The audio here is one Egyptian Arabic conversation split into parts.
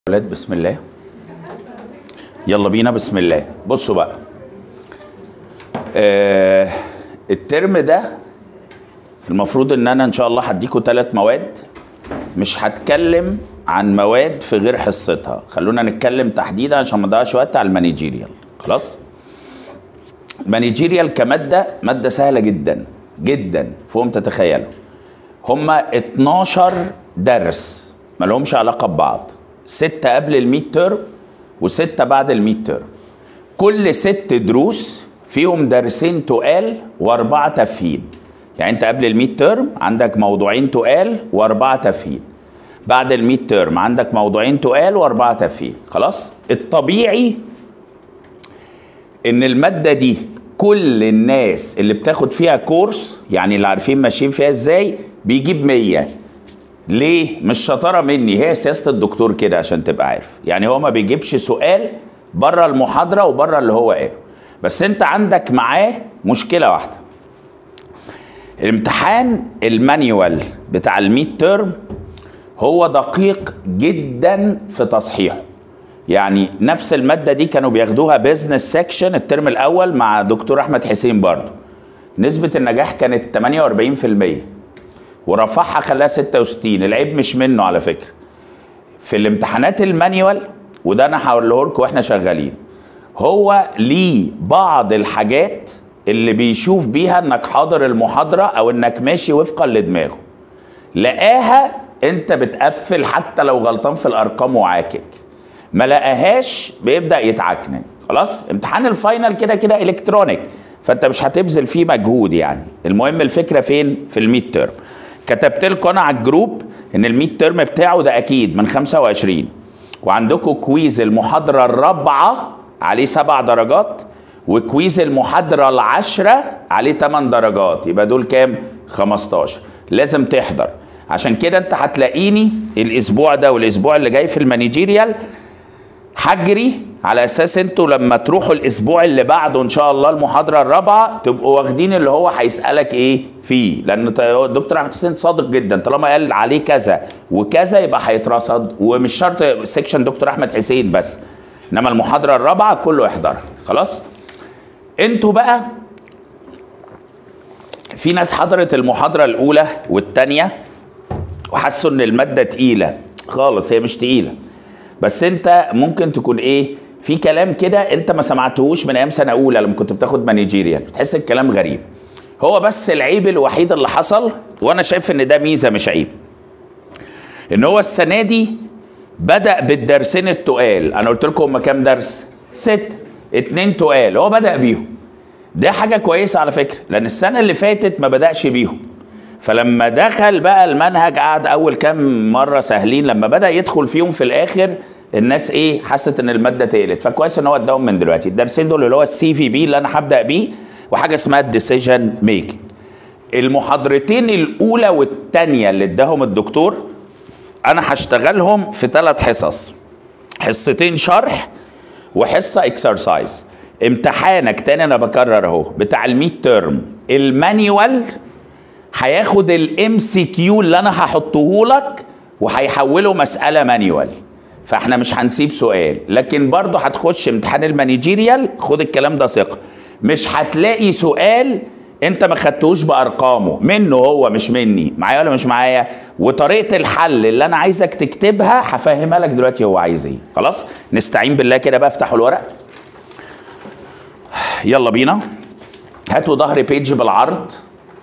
ولاد بسم الله يلا بينا بسم الله بصوا بقى آه الترم ده المفروض ان انا ان شاء الله هديكوا ثلاث مواد مش هتكلم عن مواد في غير حصتها خلونا نتكلم تحديدا عشان ما نضيعش وقت على المانجيريال خلاص المانجيريال كماده ماده سهله جدا جدا فوق ما تتخيلوا هما 12 درس ما لهمش علاقه ببعض ستة قبل الميد ترم وستة بعد الميد ترم كل ست دروس فيهم درسين تقال واربعة تفهيم يعني انت قبل الميد ترم عندك موضوعين تقال واربعة تفهيم بعد الميد ترم عندك موضوعين تقال واربعة تفهيم خلاص الطبيعي ان المادة دي كل الناس اللي بتاخد فيها كورس يعني اللي عارفين ماشيين فيها ازاي بيجيب مية ليه؟ مش شطارة مني هي سياسة الدكتور كده عشان تبقى عارف يعني هو ما بيجيبش سؤال بره المحاضرة وبره اللي هو قاله بس انت عندك معاه مشكلة واحدة الامتحان المانيوال بتاع الميد ترم هو دقيق جدا في تصحيحه يعني نفس المادة دي كانوا بياخدوها بيزنس سيكشن الترم الأول مع دكتور أحمد حسين برضو نسبة النجاح كانت 48% ورفعها خلاها 66 العيب مش منه على فكره في الامتحانات المانيوال وده انا هقوله لكم واحنا شغالين هو ليه بعض الحاجات اللي بيشوف بيها انك حاضر المحاضره او انك ماشي وفقا لدماغه لقاها انت بتقفل حتى لو غلطان في الارقام وعاكك ما لقاهاش بيبدا يتعكنن خلاص امتحان الفاينل كده كده الكترونيك فانت مش هتبذل فيه مجهود يعني المهم الفكره فين في الميد تيرم كتبت لكم انا على الجروب ان الميد ترم بتاعه ده اكيد من 25 وعندكم كويز المحاضره الرابعه عليه سبع درجات وكويز المحاضره العاشره عليه 8 درجات يبقى دول كام 15 لازم تحضر عشان كده انت هتلاقيني الاسبوع ده والاسبوع اللي جاي في المانجيريال هجري على اساس انتوا لما تروحوا الاسبوع اللي بعده ان شاء الله المحاضره الرابعه تبقوا واخدين اللي هو هيسالك ايه فيه لان الدكتور احمد حسين صادق جدا طالما قال عليه كذا وكذا يبقى هيترصد ومش شرط سيكشن دكتور احمد حسين بس انما المحاضره الرابعه كله يحضرها خلاص انتوا بقى في ناس حضرت المحاضره الاولى والثانيه وحسوا ان الماده تقيله خالص هي مش تقيله بس انت ممكن تكون ايه في كلام كده انت ما سمعتهوش من ايام سنه اولى لما كنت بتاخد مانجيريال بتحس الكلام غريب هو بس العيب الوحيد اللي حصل وانا شايف ان ده ميزه مش عيب ان هو السنه دي بدا بالدرسين التقال انا قلت لكم هم كام درس ست اتنين تقال هو بدا بيهم ده حاجه كويسه على فكره لان السنه اللي فاتت ما بداش بيهم فلما دخل بقى المنهج قعد اول كام مره سهلين لما بدا يدخل فيهم في الاخر الناس ايه حست ان الماده تقلت فكويس ان هو اداهم من دلوقتي الدرسين دول اللي هو السي في بي اللي انا هبدا بيه وحاجه اسمها الديسيجن ميكنج المحاضرتين الاولى والثانيه اللي اداهم الدكتور انا هشتغلهم في ثلاث حصص حصتين شرح وحصه اكسرسايز امتحانك تاني انا بكرر اهو بتاع الميد تيرم المانيوال هياخد الام سي كيو اللي انا هحطه لك وهيحوله مساله مانيوال فاحنا مش هنسيب سؤال لكن برضه هتخش امتحان المانجيريال خد الكلام ده ثقه مش هتلاقي سؤال انت ما خدتوش بارقامه منه هو مش مني معايا ولا مش معايا وطريقه الحل اللي انا عايزك تكتبها هفهمها لك دلوقتي هو عايز ايه خلاص نستعين بالله كده بقى افتحوا الورق يلا بينا هاتوا ظهر بيج بالعرض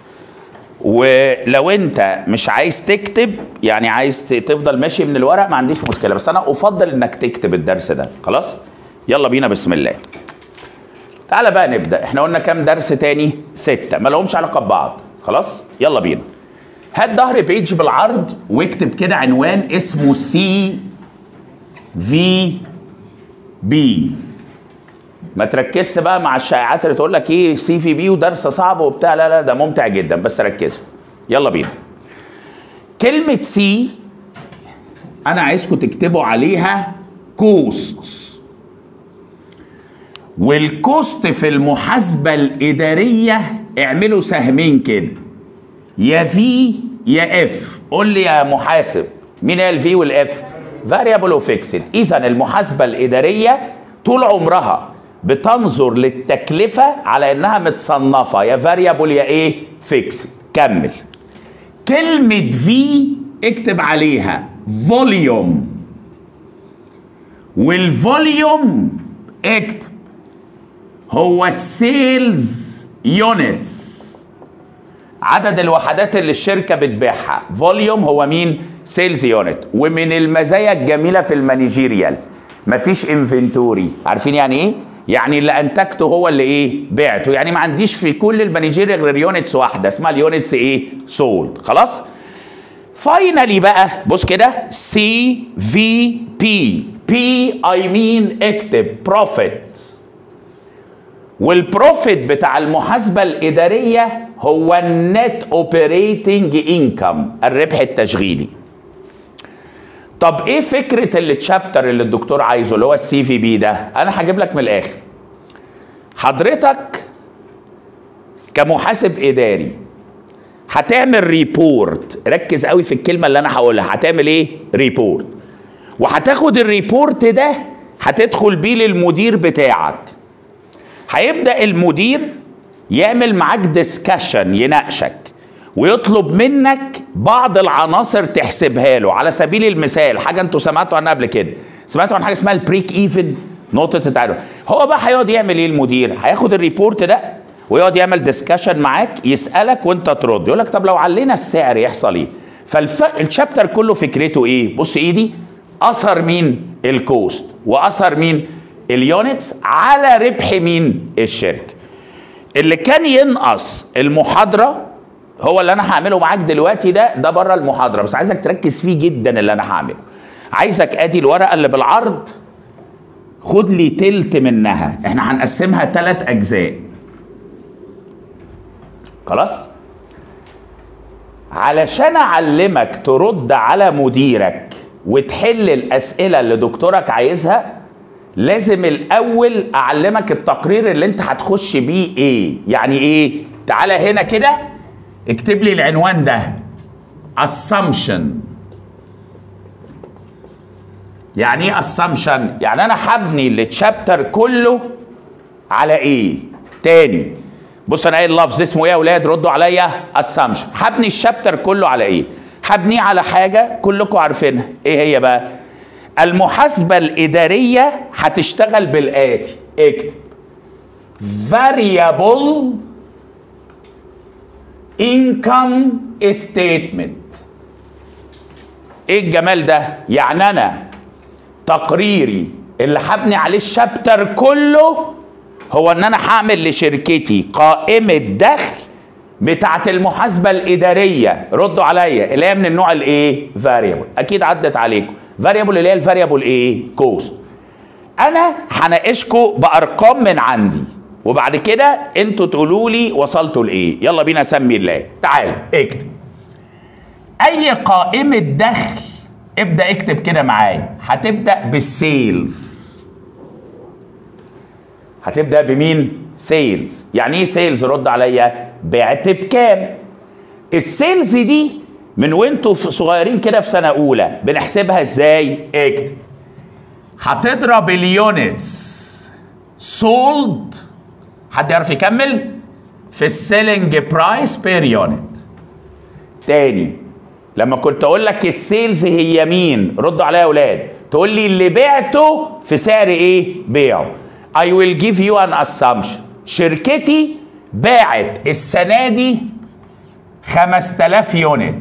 ولو انت مش عايز تكتب يعني عايز تفضل ماشي من الورق ما عنديش مشكله بس انا افضل انك تكتب الدرس ده خلاص يلا بينا بسم الله تعالى بقى نبدا احنا قلنا كام درس تاني ستة ما لهمش علاقه ببعض خلاص يلا بينا هات ظهر بيج بالعرض واكتب كده عنوان اسمه سي في بي ما تركزش بقى مع الشائعات اللي تقول لك ايه سي في بي ودرس صعب وبتاع لا لا ده ممتع جدا بس ركزوا يلا بينا كلمة سي أنا عايزكم تكتبوا عليها كوست والكوست في المحاسبة الإدارية اعملوا سهمين كده يا في يا اف قول لي يا محاسب مين هي الفي والاف فاريبل وفيكسد اذا المحاسبه الاداريه طول عمرها بتنظر للتكلفه على انها متصنفه يا فاريبل يا ايه فيكسد كمل كلمه في اكتب عليها فوليوم والفوليوم اكتب هو السيلز يونتس عدد الوحدات اللي الشركه بتبيعها فوليوم هو مين سيلز يونت ومن المزايا الجميله في المانجيريال مفيش انفنتوري عارفين يعني ايه يعني اللي انتجته هو اللي ايه بعته يعني ما عنديش في كل المانجيريال غير يونتس واحده اسمها اليونتس ايه سولد خلاص فاينلي بقى بص كده سي في بي بي اي مين اكتب بروفيت والبروفيت بتاع المحاسبه الاداريه هو النت اوبريتنج انكم الربح التشغيلي طب ايه فكره التشابتر اللي الدكتور عايزه اللي هو السي في بي ده انا هجيب لك من الاخر حضرتك كمحاسب اداري هتعمل ريبورت ركز قوي في الكلمه اللي انا هقولها هتعمل ايه ريبورت وهتاخد الريبورت ده هتدخل بيه للمدير بتاعك هيبدا المدير يعمل معاك ديسكشن يناقشك ويطلب منك بعض العناصر تحسبها له على سبيل المثال حاجه انتوا سمعتوا عنها قبل كده سمعتوا عن حاجه اسمها البريك ايفن نقطه التعادل هو بقى هيقعد يعمل ايه المدير هياخد الريبورت ده ويقعد يعمل ديسكشن معاك يسالك وانت ترد يقول لك طب لو علينا السعر يحصل ايه فالشابتر كله فكرته ايه بص ايدي اثر مين الكوست واثر مين اليونتس على ربح مين الشركه اللي كان ينقص المحاضره هو اللي انا هعمله معاك دلوقتي ده ده بره المحاضره بس عايزك تركز فيه جدا اللي انا هعمله عايزك ادي الورقه اللي بالعرض خد لي تلت منها احنا هنقسمها ثلاث اجزاء خلاص علشان اعلمك ترد على مديرك وتحل الاسئله اللي دكتورك عايزها لازم الاول اعلمك التقرير اللي انت هتخش بيه ايه يعني ايه تعالى هنا كده اكتب لي العنوان ده assumption يعني ايه assumption يعني انا هبني التشابتر كله على ايه تاني بص انا قايل لفظ اسمه ايه يا اولاد ردوا عليا assumption هبني الشابتر كله على ايه هبنيه على حاجه كلكم عارفينها ايه هي بقى المحاسبه الاداريه هتشتغل بالاتي اكتب variable income statement ايه الجمال ده يعني انا تقريري اللي هبني عليه الشابتر كله هو ان انا هعمل لشركتي قائمه دخل بتاعه المحاسبه الاداريه ردوا عليا اللي هي من النوع الايه فاريبل اكيد عدت عليكم فاريبل اللي هي الفاريبل ايه كوست انا هناقشكم بارقام من عندي وبعد كده انتوا تقولوا لي وصلتوا لايه يلا بينا سمي الله تعال اكتب اي قائمه دخل ابدا اكتب كده معايا هتبدا بالسيلز هتبدا بمين سيلز يعني ايه سيلز رد عليا بعت بكام السيلز دي من وانتوا صغيرين كده في سنه اولى بنحسبها ازاي اكتب هتضرب اليونتس سولد حد يعرف يكمل في السيلينج برايس بير يونت تاني لما كنت اقول لك السيلز هي مين ردوا عليا يا اولاد تقول لي اللي بعته في سعر ايه بيعه I will give you an assumption شركتي باعت السنة دي 5000 يونت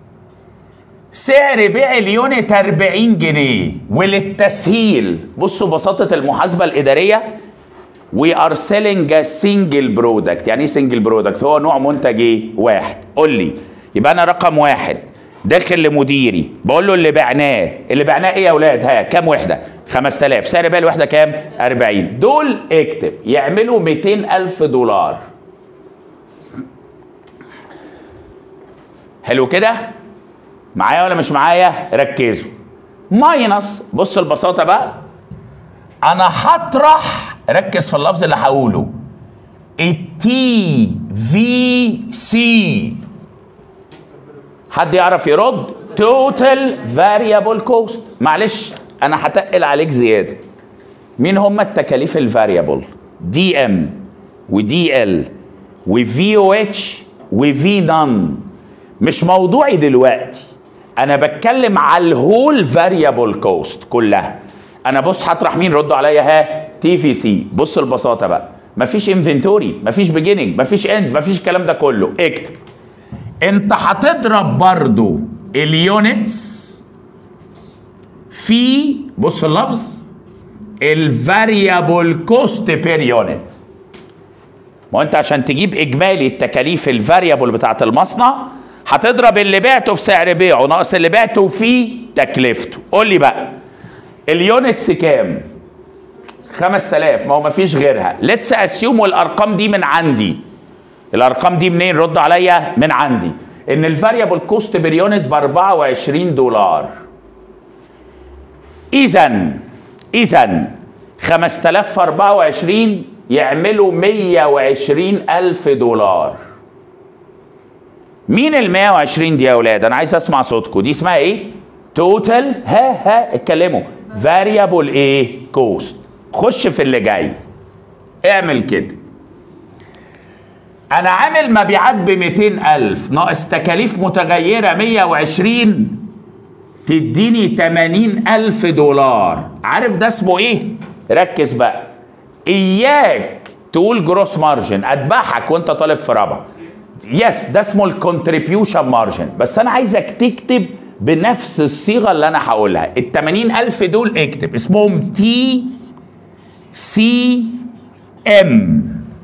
سعر بيع اليونت 40 جنيه وللتسهيل بصوا بساطة المحاسبة الإدارية we are selling a single product يعني ايه single product هو نوع منتج ايه واحد قول لي يبقى انا رقم واحد داخل لمديري بقول له اللي بعناه اللي بعناه ايه يا اولاد ها كام وحده 5000 سعر بيع الوحده كام 40 دول اكتب يعملوا 200 الف دولار حلو كده معايا ولا مش معايا ركزوا ماينس بص البساطه بقى انا هطرح ركز في اللفظ اللي هقوله التي في سي حد يعرف يرد توتال فاريبل كوست معلش انا هتقل عليك زياده مين هم التكاليف الفاريبل دي ام ودي ال وفي او اتش وفي نان مش موضوعي دلوقتي انا بتكلم على الهول فاريبل كوست كلها انا بص هطرح مين ردوا عليا ها تي في سي بص البساطه بقى مفيش انفنتوري مفيش بيجيننج مفيش اند مفيش الكلام ده كله اكتب انت هتضرب برضو اليونتس في بص اللفظ الفاريبل كوست بير يونت ما هو انت عشان تجيب اجمالي التكاليف الفاريبل بتاعت المصنع هتضرب اللي بعته في سعر بيعه ناقص اللي بعته في تكلفته قول لي بقى اليونتس كام 5000 ما هو مفيش غيرها ليتس اسيوم والارقام دي من عندي الارقام دي منين رد عليا من عندي ان الفاريبل كوست بير يونت ب 24 دولار اذا اذا 5000 في 24 يعملوا 120 ألف دولار مين ال 120 دي يا اولاد انا عايز اسمع صوتكم دي اسمها ايه توتال ها ها اتكلموا فاريبل ايه كوست خش في اللي جاي اعمل كده انا عامل مبيعات ب 200 الف ناقص تكاليف متغيره 120 تديني 80 الف دولار عارف ده اسمه ايه ركز بقى اياك تقول جروس مارجن اتبعك وانت طالب في رابعه يس ده اسمه الكونتريبيوشن مارجن بس انا عايزك تكتب بنفس الصيغه اللي انا هقولها ال 80 الف دول اكتب اسمهم تي سي ام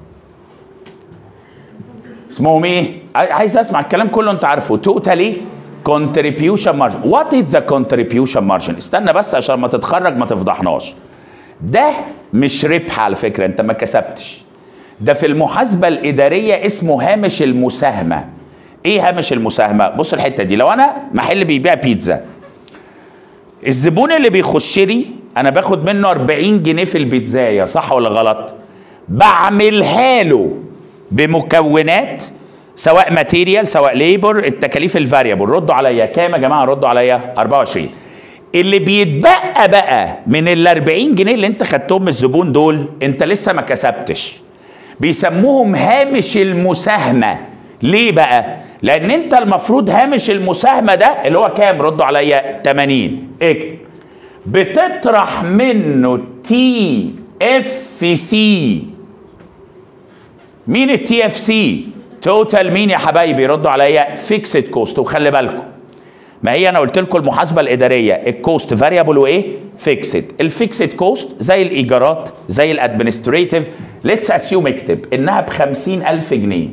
اسمهم ايه عايز اسمع الكلام كله انت عارفه توتالي كونتريبيوشن مارجن وات از ذا كونتريبيوشن مارجن استنى بس عشان ما تتخرج ما تفضحناش ده مش ربح على فكره انت ما كسبتش ده في المحاسبه الاداريه اسمه هامش المساهمه ايه هامش المساهمه بص الحته دي لو انا محل بيبيع بيتزا الزبون اللي بيخش لي انا باخد منه 40 جنيه في البيتزايه صح ولا غلط بعملها له بمكونات سواء ماتيريال سواء ليبر التكاليف الفاريبل ردوا عليا كام يا جماعه ردوا عليا 24 اللي بيتبقى بقى من ال 40 جنيه اللي انت خدتهم من الزبون دول انت لسه ما كسبتش بيسموهم هامش المساهمه ليه بقى لان انت المفروض هامش المساهمه ده اللي هو كام ردوا عليا 80 اكتب بتطرح منه تي اف سي مين التي اف سي توتال مين يا حبايبي ردوا عليا فيكسد كوست وخلي بالكم ما هي انا قلت لكم المحاسبه الاداريه الكوست فاريبل وايه فيكسد الفيكسد كوست زي الايجارات زي الادمنستريتيف ليتس اسيوم اكتب انها ب 50000 جنيه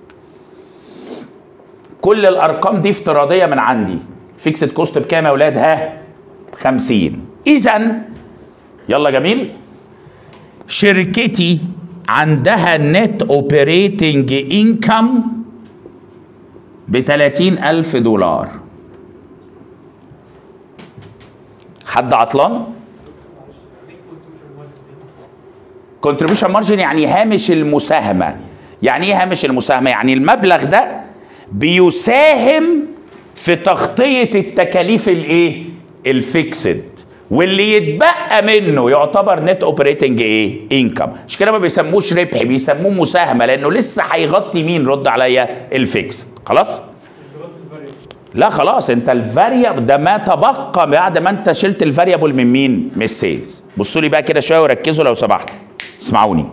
كل الارقام دي افتراضيه من عندي فيكسد كوست بكام يا اولاد ها 50 اذا يلا جميل شركتي عندها نت اوبريتنج انكم ب 30000 دولار حد عطلان كونتريبيوشن مارجن يعني هامش المساهمه يعني ايه هامش المساهمه يعني المبلغ ده بيساهم في تغطيه التكاليف الايه الفيكسد واللي يتبقى منه يعتبر نت اوبريتنج ايه انكم مش كده ما بيسموش ربح بيسموه مساهمه لانه لسه هيغطي مين رد عليا الفيكس خلاص لا خلاص انت الفاريبل ده ما تبقى بعد ما انت شلت الفاريبل من مين من السيلز بصوا لي بقى كده شويه وركزوا لو سمحت اسمعوني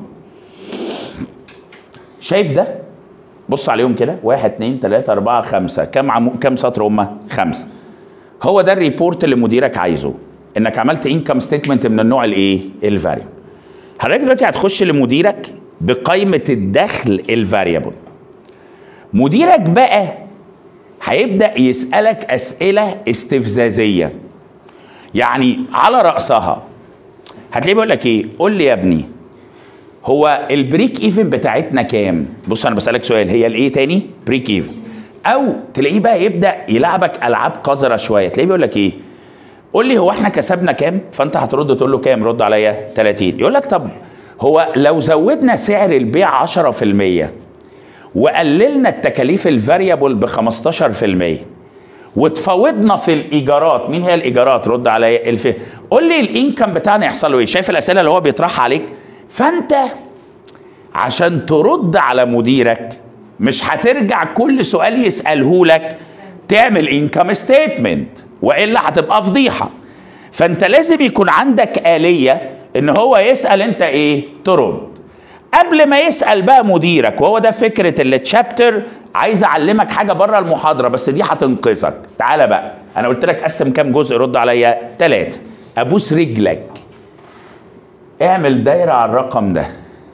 شايف ده بص عليهم كده واحد اتنين تلاتة أربعة خمسة كم عمو... كم سطر هما؟ خمسة هو ده الريبورت اللي مديرك عايزه انك عملت انكم ستيتمنت من النوع الايه؟ الفاريبل حضرتك دلوقتي هتخش لمديرك بقائمة الدخل الفاريبل مديرك بقى هيبدأ يسألك أسئلة استفزازية يعني على رأسها هتلاقيه بيقول لك ايه؟ قول لي يا ابني هو البريك ايفن بتاعتنا كام؟ بص انا بسألك سؤال هي الايه تاني؟ بريك ايفن او تلاقيه بقى يبدأ يلعبك العاب قذرة شوية تلاقيه بيقول لك ايه؟ قول لي هو احنا كسبنا كام؟ فانت هترد تقول له كام؟ رد عليا 30 يقول لك طب هو لو زودنا سعر البيع 10% وقللنا التكاليف الفاريبل ب 15% وتفاوضنا في الايجارات مين هي الايجارات رد عليا الف قول لي الانكم بتاعنا يحصل له ايه شايف الاسئله اللي هو بيطرحها عليك فانت عشان ترد على مديرك مش هترجع كل سؤال يساله لك تعمل انكم ستيتمنت والا هتبقى فضيحه فانت لازم يكون عندك اليه ان هو يسال انت ايه ترد قبل ما يسال بقى مديرك وهو ده فكره التشابتر عايز اعلمك حاجه بره المحاضره بس دي هتنقذك تعالى بقى انا قلت لك قسم كام جزء رد عليا ثلاثه ابوس رجلك اعمل دايره على الرقم ده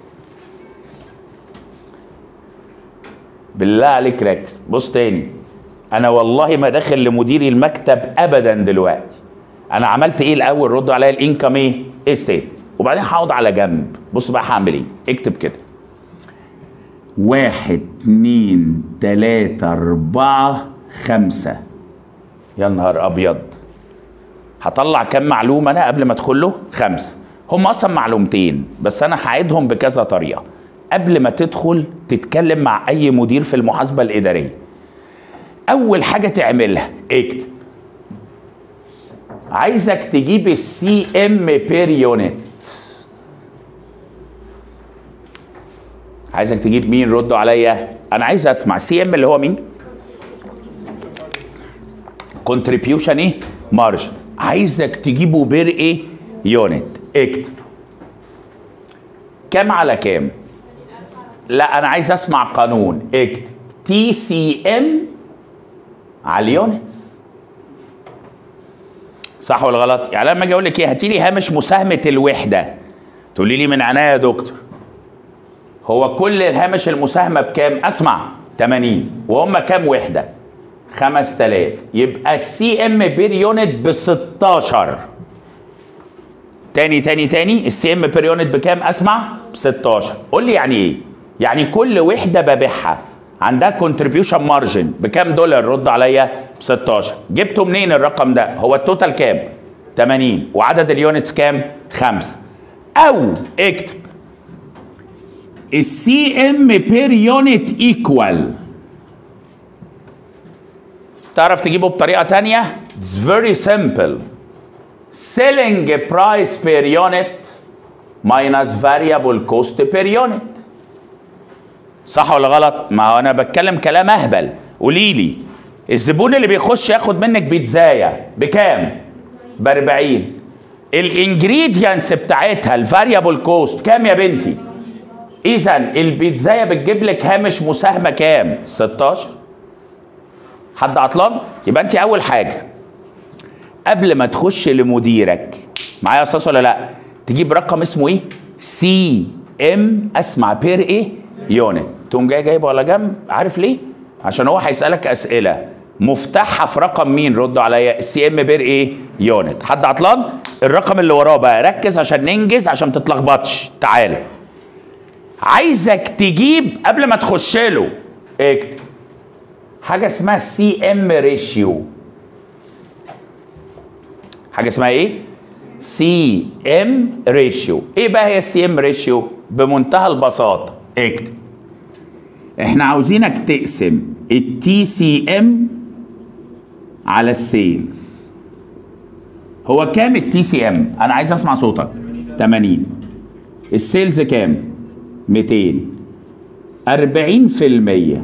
بالله عليك ركز بص تاني انا والله ما داخل لمديري المكتب ابدا دلوقتي انا عملت ايه الاول ردوا عليا الانكم ايه ستيت وبعدين هقعد على جنب بص بقى هعمل ايه اكتب كده واحد اتنين تلاتة أربعة خمسة يا نهار أبيض هطلع كام معلومة أنا قبل ما أدخل له خمسة هم أصلا معلومتين بس أنا هعيدهم بكذا طريقة قبل ما تدخل تتكلم مع أي مدير في المحاسبة الإدارية أول حاجة تعملها اكتب عايزك تجيب السي ام بير يونت عايزك تجيب مين ردوا عليا انا عايز اسمع سي ام اللي هو مين كونتريبيوشن ايه مارج عايزك تجيبه بير ايه يونت اكتب كام على كام لا انا عايز اسمع قانون اكتب تي سي ام على اليونتس صح ولا غلط يعني لما اجي اقول لك ايه هاتي لي هامش مساهمه الوحده تقولي لي من عناية يا دكتور هو كل الهامش المساهمه بكام اسمع 80 وهم كام وحده 5000 يبقى السي ام بير يونت ب 16 تاني تاني تاني السي ام بير يونت بكام اسمع ب 16 قول لي يعني ايه يعني كل وحده ببيعها عندها كونتريبيوشن مارجن بكام دولار رد عليا ب 16 جبته منين الرقم ده هو التوتال كام 80 وعدد اليونتس كام 5 او اكتب السي ام بير يونت ايكوال تعرف تجيبه بطريقه تانية It's very simple selling price per unit minus variable cost per unit صح ولا غلط؟ ما هو انا بتكلم كلام اهبل قولي لي الزبون اللي بيخش ياخد منك بيتزايه بكام؟ ب 40 الانجريدينتس بتاعتها الفاريبل كوست كام يا بنتي؟ اذا البيتزايه بتجيب لك هامش مساهمه كام؟ 16 حد عطلان؟ يبقى انت اول حاجه قبل ما تخش لمديرك معايا يا استاذ ولا لا؟ تجيب رقم اسمه ايه؟ سي ام اسمع بير ايه؟ يونت تقوم جاي جايبه على جنب عارف ليه؟ عشان هو هيسالك اسئله مفتاحها في رقم مين ردوا عليا السي ام بير ايه يونت حد عطلان الرقم اللي وراه بقى ركز عشان ننجز عشان تتلخبطش تعالى عايزك تجيب قبل ما تخش له اكتب حاجه اسمها سي ام ريشيو حاجه اسمها ايه سي ام ريشيو ايه بقى هي السي ام ريشيو بمنتهى البساطه اكتب احنا عاوزينك تقسم التي سي ام على السيلز هو كام التي سي ام انا عايز اسمع صوتك 80 السيلز كام 200 40%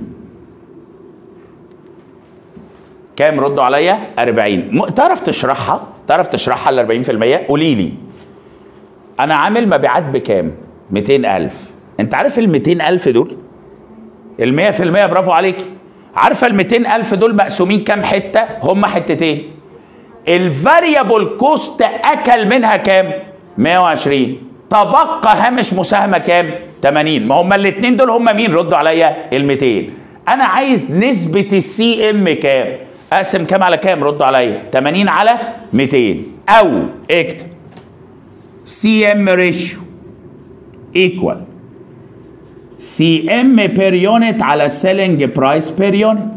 كام ردوا عليا 40 م... تعرف تشرحها تعرف تشرحها ال 40% قولي لي انا عامل مبيعات بكام 200000 انت عارف ال 200000 دول ال 100% برافو عليك عارفه ال 200000 دول مقسومين كام حته هم حتتين الفاريبل كوست اكل منها كام 120 تبقى هامش مساهمه كام 80 ما هم الاثنين دول هم مين ردوا عليا ال 200 انا عايز نسبه السي ام كام اقسم كام على كام ردوا عليا 80 على 200 او اكتب سي ام ريشيو ايكوال سي ام بير يونت على سيلينج برايس بير يونت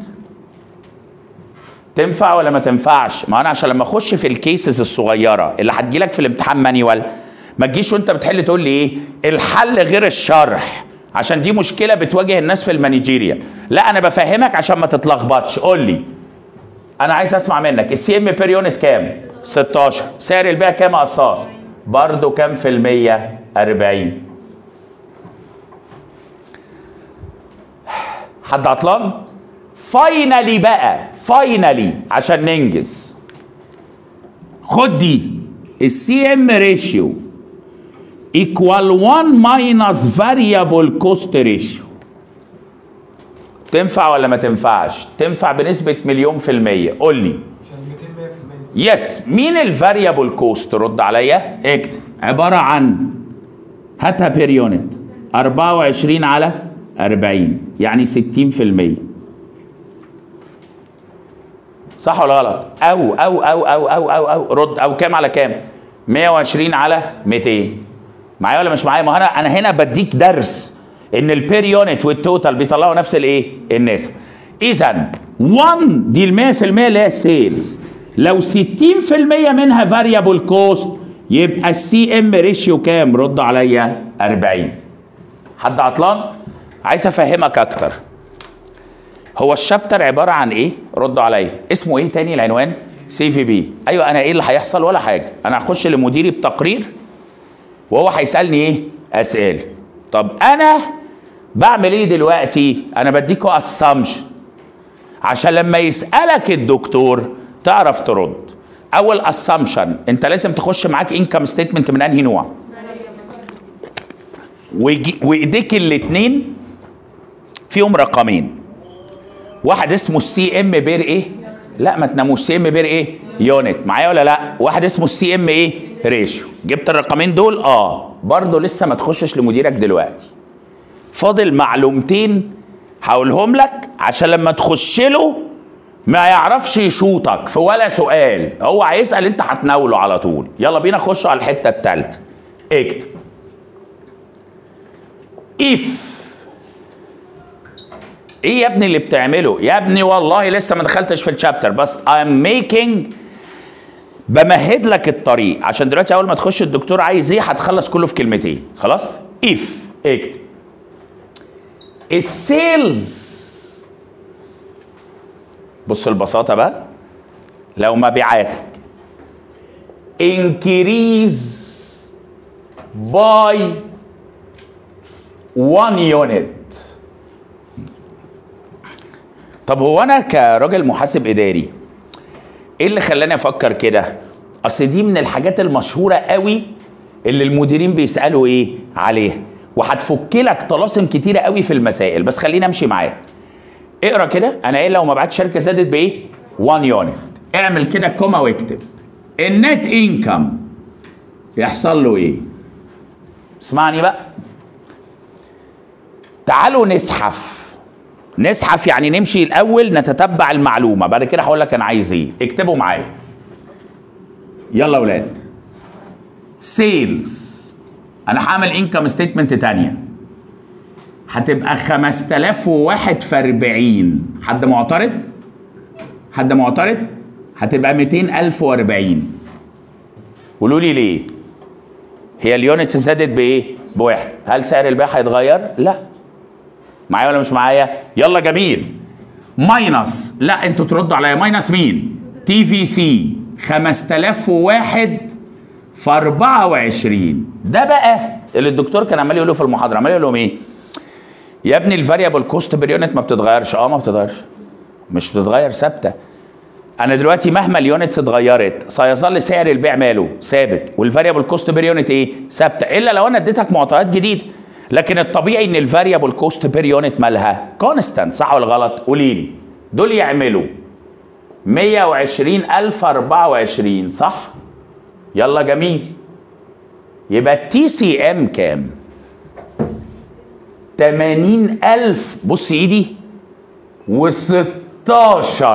تنفع ولا ما تنفعش ما انا عشان لما اخش في الكيسز الصغيره اللي هتجيلك في الامتحان مانيوال ما تجيش وانت بتحل تقول لي ايه الحل غير الشرح عشان دي مشكله بتواجه الناس في المانجيريال لا انا بفهمك عشان ما تتلخبطش قول لي انا عايز اسمع منك السي ام بير يونت كام 16 سعر البيع كام يا قصاص برضه كام في المية 40 حد عطلان فاينلي بقى فاينلي عشان ننجز خد دي السي ام ريشيو equal 1 minus variable cost ratio تنفع ولا ما تنفعش تنفع بنسبة مليون في المية قول لي عشان 200 100% يس مين الفاريبل كوست رد عليا اكتب عبارة عن هاتها بير يونت 24 على 40 يعني 60% صح ولا غلط او او او او او او, أو رد او كام على كام 120 على 200 معايا ولا مش معايا ما انا انا هنا بديك درس ان البير يونت والتوتال بيطلعوا نفس الايه النسبه اذا 1 دي ال 100% اللي هي السيلز لو 60% منها فاريبل كوست يبقى السي ام ريشيو كام رد عليا 40 حد عطلان عايز افهمك اكتر هو الشابتر عباره عن ايه ردوا عليا اسمه ايه تاني العنوان سي في بي ايوه انا ايه اللي هيحصل ولا حاجه انا هخش لمديري بتقرير وهو هيسالني ايه اسئله طب انا بعمل ايه دلوقتي انا بديكوا اسامبشن عشان لما يسالك الدكتور تعرف ترد اول اسامبشن انت لازم تخش معاك انكم ستيتمنت من انهي نوع ويجي- وايديك الاتنين فيهم رقمين واحد اسمه السي ام بير ايه لا ما تناموش سي ام بير ايه يونت معايا ولا لا واحد اسمه السي ام ايه ريشيو جبت الرقمين دول اه برضه لسه ما تخشش لمديرك دلوقتي فاضل معلومتين هقولهم لك عشان لما تخش له ما يعرفش يشوطك في ولا سؤال هو هيسال انت هتناوله على طول يلا بينا نخش على الحته الثالثه اكتب if ايه يا ابني اللي بتعمله يا ابني والله لسه ما دخلتش في الشابتر بس I'm making بمهد لك الطريق عشان دلوقتي اول ما تخش الدكتور عايز ايه هتخلص كله في كلمتين خلاص if اكتب السيلز بص البساطه بقى لو مبيعاتك increase by one unit طب هو انا كراجل محاسب اداري ايه اللي خلاني افكر كده اصل دي من الحاجات المشهوره قوي اللي المديرين بيسالوا ايه عليها وهتفك لك طلاسم كتيره قوي في المسائل بس خليني امشي معاك اقرا كده انا ايه لو مبيعات شركه زادت بايه 1 يونت اعمل كده كوما واكتب النت انكم يحصل له ايه اسمعني بقى تعالوا نزحف نزحف يعني نمشي الاول نتتبع المعلومه بعد كده هقول لك انا عايز ايه اكتبوا معايا يلا يا اولاد سيلز انا هعمل انكم ستيتمنت تانية هتبقى 5001 في 40 حد معترض حد معترض هتبقى 200040 قولوا لي ليه هي اليونتس زادت بايه بواحد هل سعر البيع هيتغير لا معايا ولا مش معايا يلا جميل ماينس لا انتوا تردوا عليا ماينس مين تي في سي 5001 في 24 ده بقى اللي الدكتور كان عمال يقوله في المحاضره عمال يقول لهم ايه يا ابني الفاريبل كوست بير يونت ما بتتغيرش اه ما بتتغيرش مش بتتغير ثابته انا دلوقتي مهما اليونتس اتغيرت سيظل سعر البيع ماله ثابت والفاريبل كوست بير يونت ايه ثابته الا لو انا اديتك معطيات جديده لكن الطبيعي ان الفاريبل كوست بير يونت مالها كونستانت صح ولا غلط قولي لي دول يعملوا 120000 24 صح يلا جميل يبقى التي سي ام كام 80000 بص ايدي و16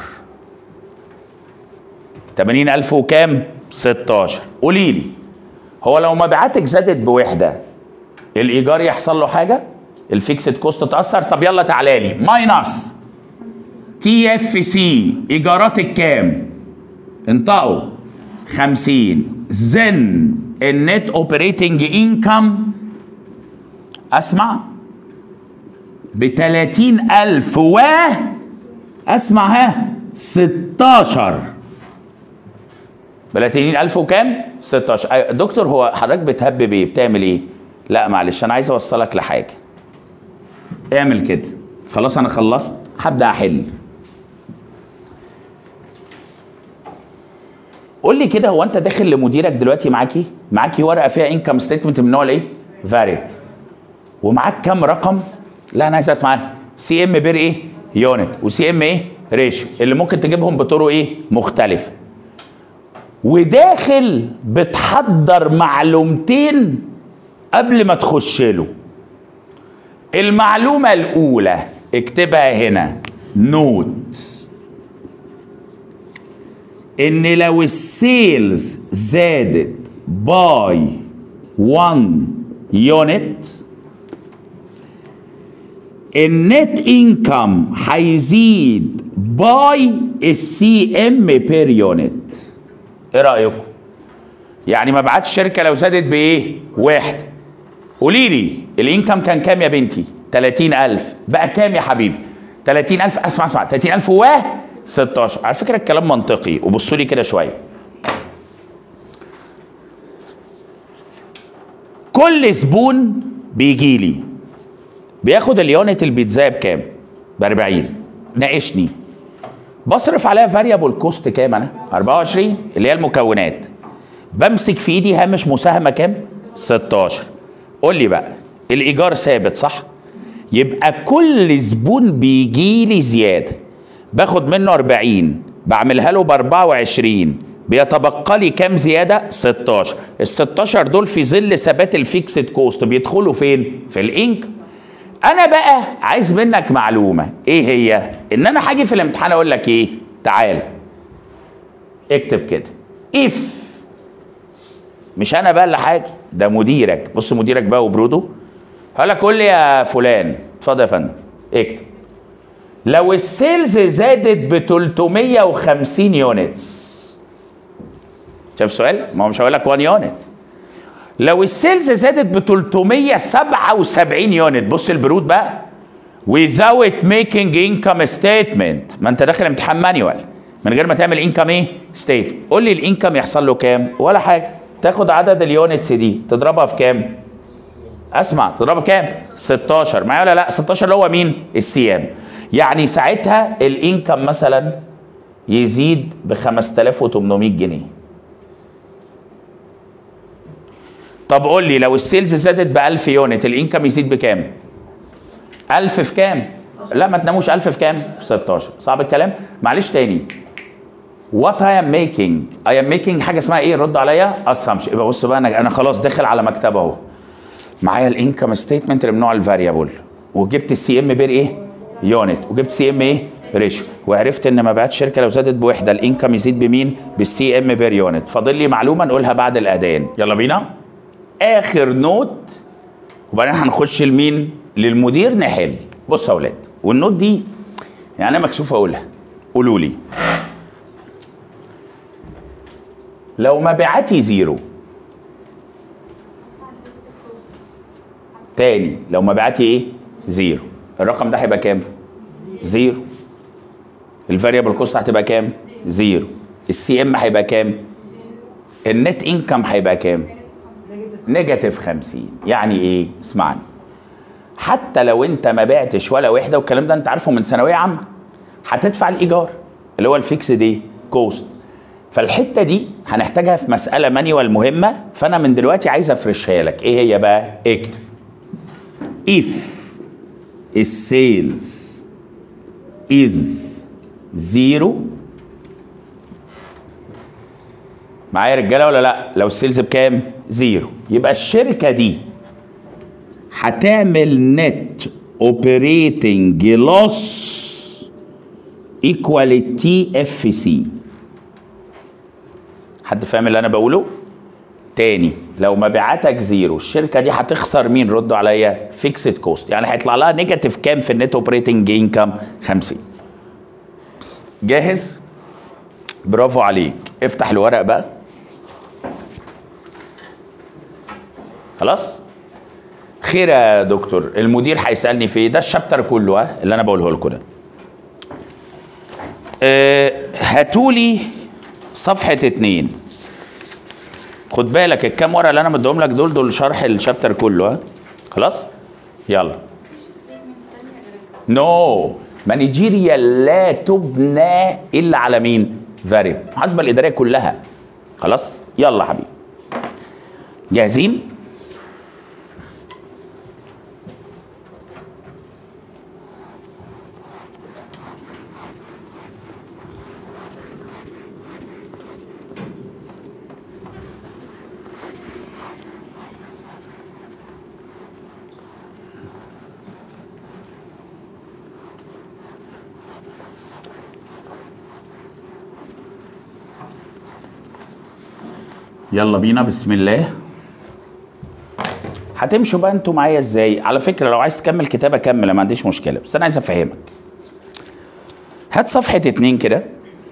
80000 وكام 16 قولي لي هو لو مبيعاتك زادت بوحده الايجار يحصل له حاجه الفيكسد كوست تاثر طب يلا تعالى لي ماينس تي اف سي ايجاراتك كام انطقوا 50 زن النت اوبريتنج انكم اسمع ب 30000 و اسمع ها 16 بلاتينين 1000 وكام 16 أيوة، دكتور هو حضرتك بتهبب ايه بتعمل ايه لا معلش انا عايز اوصلك لحاجه اعمل كده خلاص انا خلصت هبدا احل قول لي كده هو انت داخل لمديرك دلوقتي معاكي معاكي ورقه فيها انكم ستيتمنت من نوع الايه فاريبل ومعاك كام رقم لا انا عايز اسمعها سي ام بير ايه يونت وسي ام ايه ريشيو اللي ممكن تجيبهم بطرق ايه مختلفه وداخل بتحضر معلومتين قبل ما تخش له المعلومه الاولى اكتبها هنا نوت ان لو السيلز زادت باي 1 يونت النت انكم هيزيد باي السي ام بير يونت ايه رايكم يعني مبيعات الشركه لو زادت بايه واحد قولي لي الانكم كان كام يا بنتي 30000 بقى كام يا حبيبي 30000 اسمع اسمع 30000 و 16 على فكره الكلام منطقي وبصوا لي كده شويه كل زبون بيجي لي بياخد اليونت البيتزا بكام؟ ب 40 ناقشني بصرف عليها فاريبل كوست كام انا؟ 24 اللي هي المكونات بمسك في ايدي هامش مساهمه كام؟ 16 قول لي بقى الايجار ثابت صح؟ يبقى كل زبون بيجي لي زياده باخد منه 40 بعملها له ب 24 بيتبقى لي كام زياده 16 ال 16 دول في ظل ثبات الفيكسد كوست بيدخلوا فين في الانك انا بقى عايز منك معلومه ايه هي ان انا هاجي في الامتحان اقول لك ايه تعال اكتب كده اف مش انا بقى اللي حاجه ده مديرك بص مديرك بقى وبروده هقول لك قول لي يا فلان اتفضل يا فندم اكتب لو السيلز زادت ب 350 يونتس شايف السؤال؟ ما هو مش هقول لك 1 يونت لو السيلز زادت ب 377 يونت بص البرود بقى without making income statement ما انت داخل امتحان مانيوال من غير ما تعمل انكم ايه ستيت قول لي الانكم يحصل له كام ولا حاجه تاخد عدد اليونتس دي تضربها في كام اسمع تضربها كام 16 معايا ولا لا 16 اللي هو مين السي ام يعني ساعتها الانكم مثلا يزيد ب 5800 جنيه طب قول لي لو السيلز زادت ب 1000 يونت الانكم يزيد بكام 1000 في كام لا ما تناموش 1000 في كام في 16 صعب الكلام معلش تاني وات اي ام ميكينج اي ام ميكينج حاجه اسمها ايه رد عليا اسامش يبقى بص بقى انا انا خلاص داخل على مكتب اهو معايا الانكم ستيتمنت اللي من نوع الفاريبل وجبت السي ام بير ايه يونت وجبت سي ام ايه ريشيو وعرفت ان مبيعات الشركه لو زادت بوحده الانكم يزيد بمين بالسي ام بير يونت فاضل لي معلومه نقولها بعد الاذان يلا بينا اخر نوت وبعدين هنخش لمين للمدير نحل بص يا اولاد والنوت دي يعني انا مكسوف اقولها قولوا لي لو مبيعاتي زيرو تاني لو مبيعاتي ايه زيرو الرقم ده هيبقى كام زيرو الفاريبل كوست هتبقى كام زيرو السي ام هيبقى كام النت انكم هيبقى كام نيجاتيف 50 يعني ايه اسمعني حتى لو انت ما بعتش ولا وحده والكلام ده انت عارفه من ثانويه عامه هتدفع الايجار اللي هو الفيكس دي كوست فالحته دي هنحتاجها في مساله مانيوال مهمه فانا من دلوقتي عايز افرشها لك ايه هي بقى اكتب if sales is zero معايا رجاله ولا لا لو السيلز بكام زيرو يبقى الشركه دي هتعمل نت اوبريتنج لوس ايكوال تي اف سي حد فاهم اللي انا بقوله تاني لو مبيعاتك زيرو الشركه دي هتخسر مين ردوا عليا فيكسد كوست يعني هيطلع لها نيجاتيف كام في النت اوبريتنج انكم 50 جاهز برافو عليك افتح الورق بقى خلاص خير يا دكتور المدير هيسالني في إيه؟ ده الشابتر كله ها اللي انا بقوله لكم ده أه هاتولي صفحة اتنين خد بالك الكام ورقة اللي انا مديهم لك دول دول شرح الشابتر كله ها خلاص يلا نو مانجيريا لا تبنى الا على مين فاريبل المحاسبة الإدارية كلها خلاص يلا حبيبي جاهزين يلا بينا بسم الله هتمشوا بقى انتوا معايا ازاي على فكره لو عايز تكمل كتابه كمل أنا ما عنديش مشكله بس انا عايز افهمك هات صفحه اتنين كده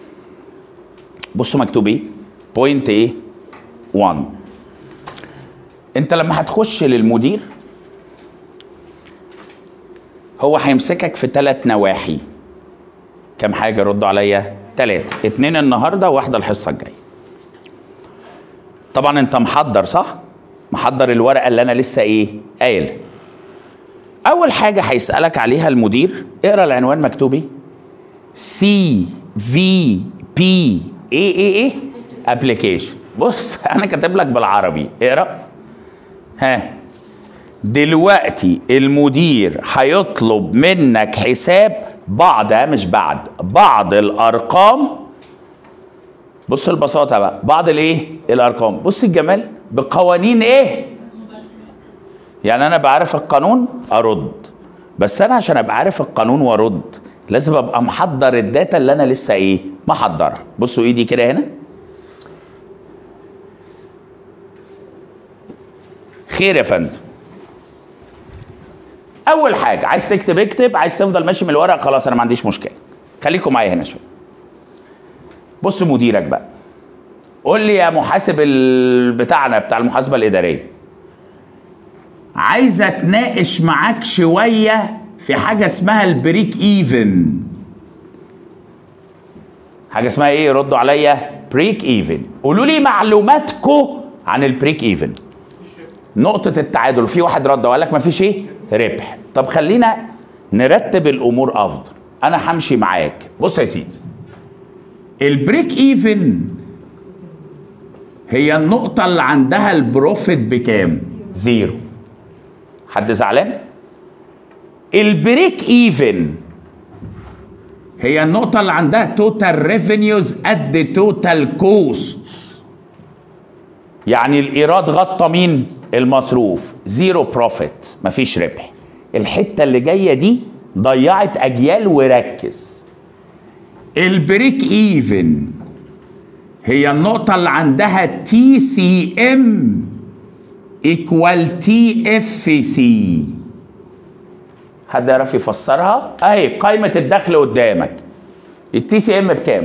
بصوا مكتوب ايه بوينت ايه 1 انت لما هتخش للمدير هو هيمسكك في ثلاث نواحي كم حاجه ردوا عليا ثلاثه اتنين النهارده واحده الحصه الجايه طبعا انت محضر صح محضر الورقه اللي انا لسه ايه قايل اول حاجه هيسالك عليها المدير اقرا العنوان مكتوب ايه سي في بي اي اي ايه ابلكيشن بص انا كاتب لك بالعربي اقرا ها دلوقتي المدير هيطلب منك حساب بعض ها مش بعد بعض الارقام بص البساطه بقى بعض الايه الارقام بص الجمال بقوانين ايه يعني انا بعرف القانون ارد بس انا عشان ابقى عارف القانون وارد لازم ابقى محضر الداتا اللي انا لسه ايه محضرها بصوا ايدي كده هنا خير يا فندم اول حاجه عايز تكتب اكتب عايز تفضل ماشي من الورق خلاص انا ما عنديش مشكله خليكم معايا هنا شويه بص مديرك بقى قول لي يا محاسب ال- بتاعنا بتاع المحاسبه الاداريه عايز اتناقش معاك شويه في حاجه اسمها البريك ايفن حاجه اسمها ايه ردوا عليا بريك ايفن قولوا لي معلوماتكم عن البريك ايفن نقطة التعادل في واحد رد وقال لك مفيش ايه؟ ربح. طب خلينا نرتب الامور افضل. انا همشي معاك. بص يا سيدي. البريك ايفن هي النقطة اللي عندها البروفيت بكام؟ زيرو. حد زعلان؟ البريك ايفن هي النقطة اللي عندها توتال ريفينيوز قد توتال كوست. يعني الايراد غطى مين المصروف زيرو بروفيت مفيش ربح الحته اللي جايه دي ضيعت اجيال وركز البريك ايفن هي النقطة اللي عندها تي سي ام ايكوال تي اف سي حد يعرف يفسرها؟ اهي قائمة الدخل قدامك التي سي ام بكام؟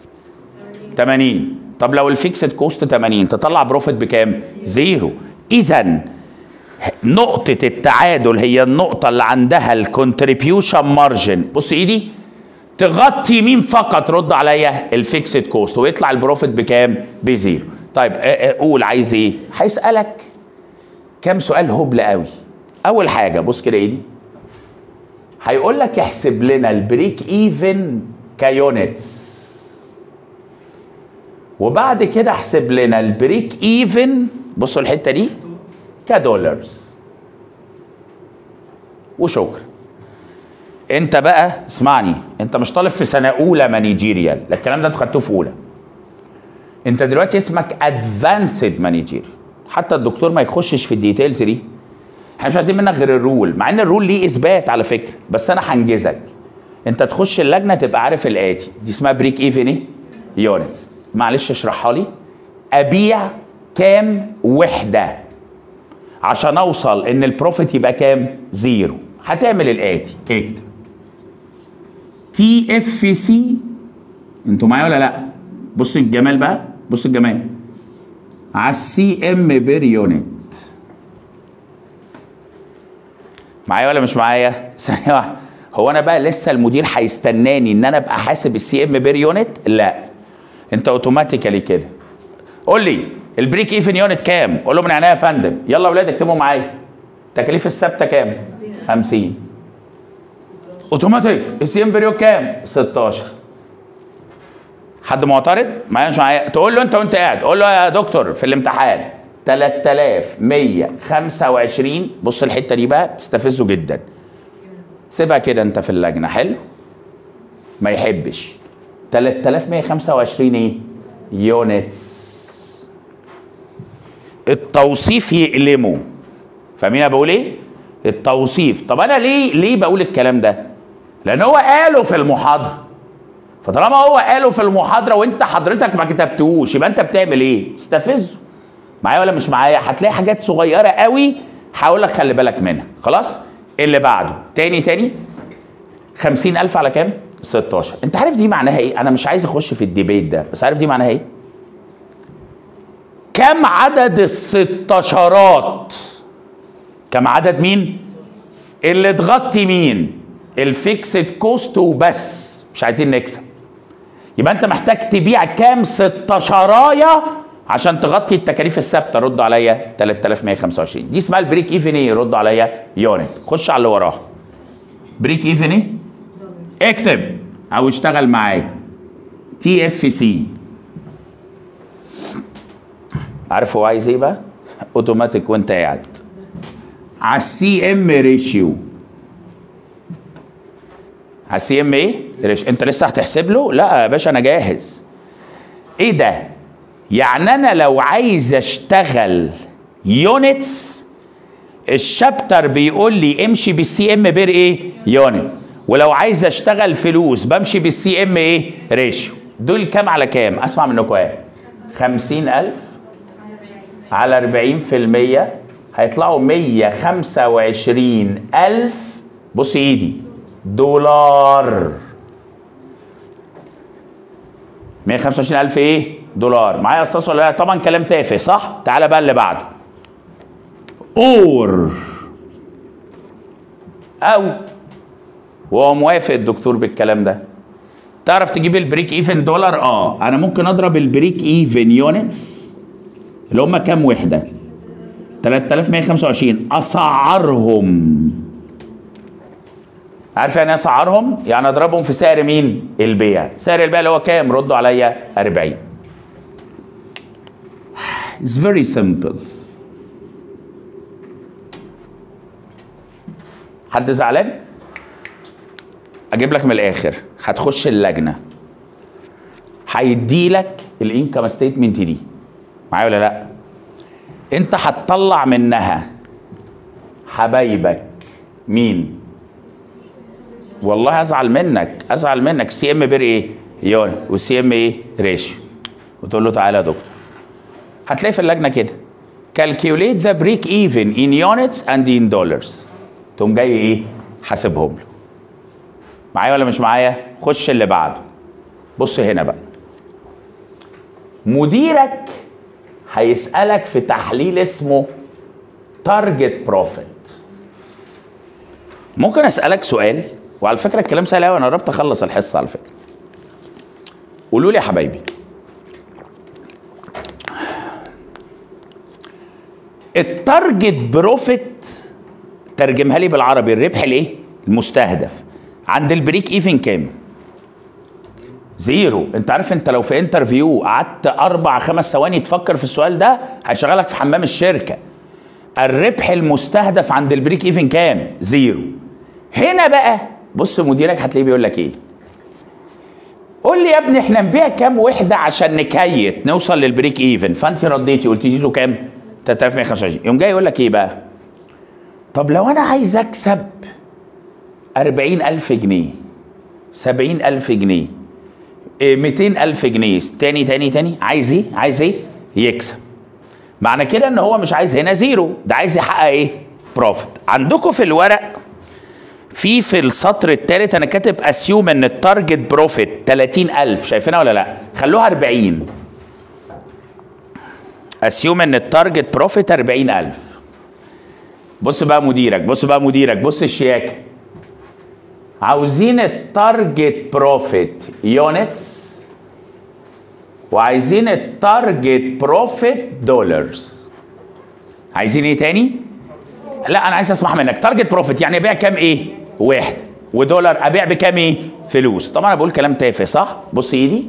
80 طب لو الفيكسد كوست 80 تطلع بروفيت بكام؟ زيرو اذا نقطة التعادل هي النقطة اللي عندها الكونتريبيوشن مارجن بص ايدي تغطي مين فقط رد عليا الفيكسد كوست ويطلع البروفيت بكام؟ بزيرو طيب آه، آه، قول عايز ايه؟ هيسألك كام سؤال هبل قوي اول حاجة بص كده ايدي هيقول لك احسب لنا البريك ايفن كيونتس وبعد كده احسب لنا البريك ايفن بصوا الحته دي كدولارز وشكرا انت بقى اسمعني انت مش طالب في سنه اولى مانجيريال لا الكلام ده انت خدتوه في اولى انت دلوقتي اسمك ادفانسد مانجيريال حتى الدكتور ما يخشش في الديتيلز دي احنا مش عايزين منك غير الرول مع ان الرول ليه اثبات على فكره بس انا هنجزك انت تخش اللجنه تبقى عارف الاتي دي اسمها بريك ايفن ايه يونتس معلش اشرحها لي ابيع كام وحده عشان اوصل ان البروفيت يبقى كام زيرو هتعمل الاتي اكتب تي اف سي انتوا معايا ولا لا بص الجمال بقى بص الجمال على السي ام بير يونت معايا ولا مش معايا ثانيه واحده هو انا بقى لسه المدير هيستناني ان انا ابقى حاسب السي ام بير يونت لا انت اوتوماتيكالي كده قول لي البريك ايفن يونت كام قول له من عينيا يا فندم يلا يا اولاد اكتبوا معايا التكاليف الثابته كام 50 اوتوماتيك السي ام بير كام 16 حد معترض معايا مش معايا تقول له انت وانت قاعد قول له يا دكتور في الامتحان 3125 بص الحته دي بقى بتستفزه جدا سيبها كده انت في اللجنه حلو ما يحبش 3125 ايه يونتس التوصيف يألمه فاهمين انا بقول ايه التوصيف طب انا ليه ليه بقول الكلام ده لان هو قاله في المحاضره فطالما هو قاله في المحاضره وانت حضرتك ما كتبتهوش يبقى انت بتعمل ايه تستفزه معايا ولا مش معايا هتلاقي حاجات صغيره قوي هقول لك خلي بالك منها خلاص اللي بعده تاني تاني خمسين ألف على كام 16 انت عارف دي معناها ايه انا مش عايز اخش في الديبيت ده بس عارف دي معناها ايه كم عدد الستاشرات كم عدد مين اللي تغطي مين الفيكسد كوست وبس مش عايزين نكسب يبقى انت محتاج تبيع كام ستاشرايه عشان تغطي التكاليف الثابته رد عليا 3125 دي اسمها البريك ايفن ايه رد عليا يونت خش على اللي وراها بريك ايفن ايه اكتب او اشتغل معايا تي اف سي عارف هو عايز ايه بقى اوتوماتيك وانت قاعد على السي ام ريشيو على السي ام ايه ريشيو انت لسه هتحسب له لا يا باشا انا جاهز ايه ده يعني انا لو عايز اشتغل يونتس الشابتر بيقول لي امشي بالسي ام بير ايه يونت ولو عايز اشتغل فلوس بمشي بالسي ام ايه ريشيو دول كام على كام اسمع منكم ايه خمسين ألف على أربعين في المية هيطلعوا مية خمسة وعشرين ألف بص ايدي دولار مية خمسة وعشرين ألف ايه دولار معايا يا استاذ ولا لا طبعا كلام تافه صح تعالى بقى اللي بعده اور او وهو موافق الدكتور بالكلام ده تعرف تجيب البريك ايفن دولار اه انا ممكن اضرب البريك ايفن يونتس اللي هم كام وحده 3125 اسعرهم عارف يعني ايه اسعرهم يعني اضربهم في سعر مين البيع سعر البيع اللي هو كام ردوا عليا 40 It's very simple حد زعلان اجيب لك من الاخر هتخش اللجنه هيدي لك الانكم ستيتمنت دي معايا ولا لا انت هتطلع منها حبايبك مين والله ازعل منك ازعل منك سي ام بير ايه يونت والسي ام ايه ريشيو وتقول له تعالى يا دكتور هتلاقي في اللجنه كده calculate the break even in units and in dollars تقوم جاي ايه حاسبهم له معايا ولا مش معايا خش اللي بعده بص هنا بقى مديرك هيسألك في تحليل اسمه تارجت بروفيت ممكن اسألك سؤال وعلى فكرة الكلام سهل قوي انا قربت اخلص الحصة على فكرة قولوا لي يا حبايبي التارجت بروفيت ترجمها لي بالعربي الربح الايه المستهدف عند البريك ايفن كام زيرو انت عارف انت لو في انترفيو قعدت اربع خمس ثواني تفكر في السؤال ده هيشغلك في حمام الشركه الربح المستهدف عند البريك ايفن كام زيرو هنا بقى بص مديرك هتلاقيه بيقول لك ايه قول لي يا ابني احنا نبيع كام وحده عشان نكيت نوصل للبريك ايفن فانت رديتي قلت له كام 3125 يوم جاي يقول لك ايه بقى طب لو انا عايز اكسب أربعين ألف جنيه سبعين ألف جنيه ميتين ألف جنيه تاني تاني تاني عايز ايه عايز ايه يكسب معنى كده ان هو مش عايز هنا زيرو ده عايز يحقق ايه بروفيت عندكم في الورق في في السطر الثالث انا كاتب اسيوم ان التارجت بروفيت 30000 شايفينها ولا لا خلوها 40 اسيوم ان التارجت بروفيت 40000 بص بقى مديرك بص بقى مديرك بص الشياكه عاوزين التارجت بروفيت يونتس وعايزين التارجت بروفيت دولارز عايزين ايه تاني لا انا عايز اسمع منك تارجت بروفيت يعني ابيع كام ايه واحد ودولار ابيع بكام ايه فلوس طبعا انا بقول كلام تافه صح بص ايدي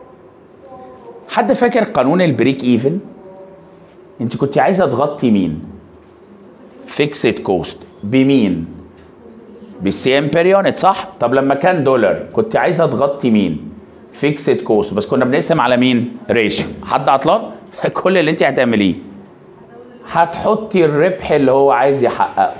حد فاكر قانون البريك ايفن انت كنت عايزه تغطي مين فيكسد كوست بمين بالسي ام بير يونت صح طب لما كان دولار كنت عايزه تغطي مين فيكسد كوست بس كنا بنقسم على مين ريشيو حد عطلان كل اللي انت هتعمليه هتحطي الربح اللي هو عايز يحققه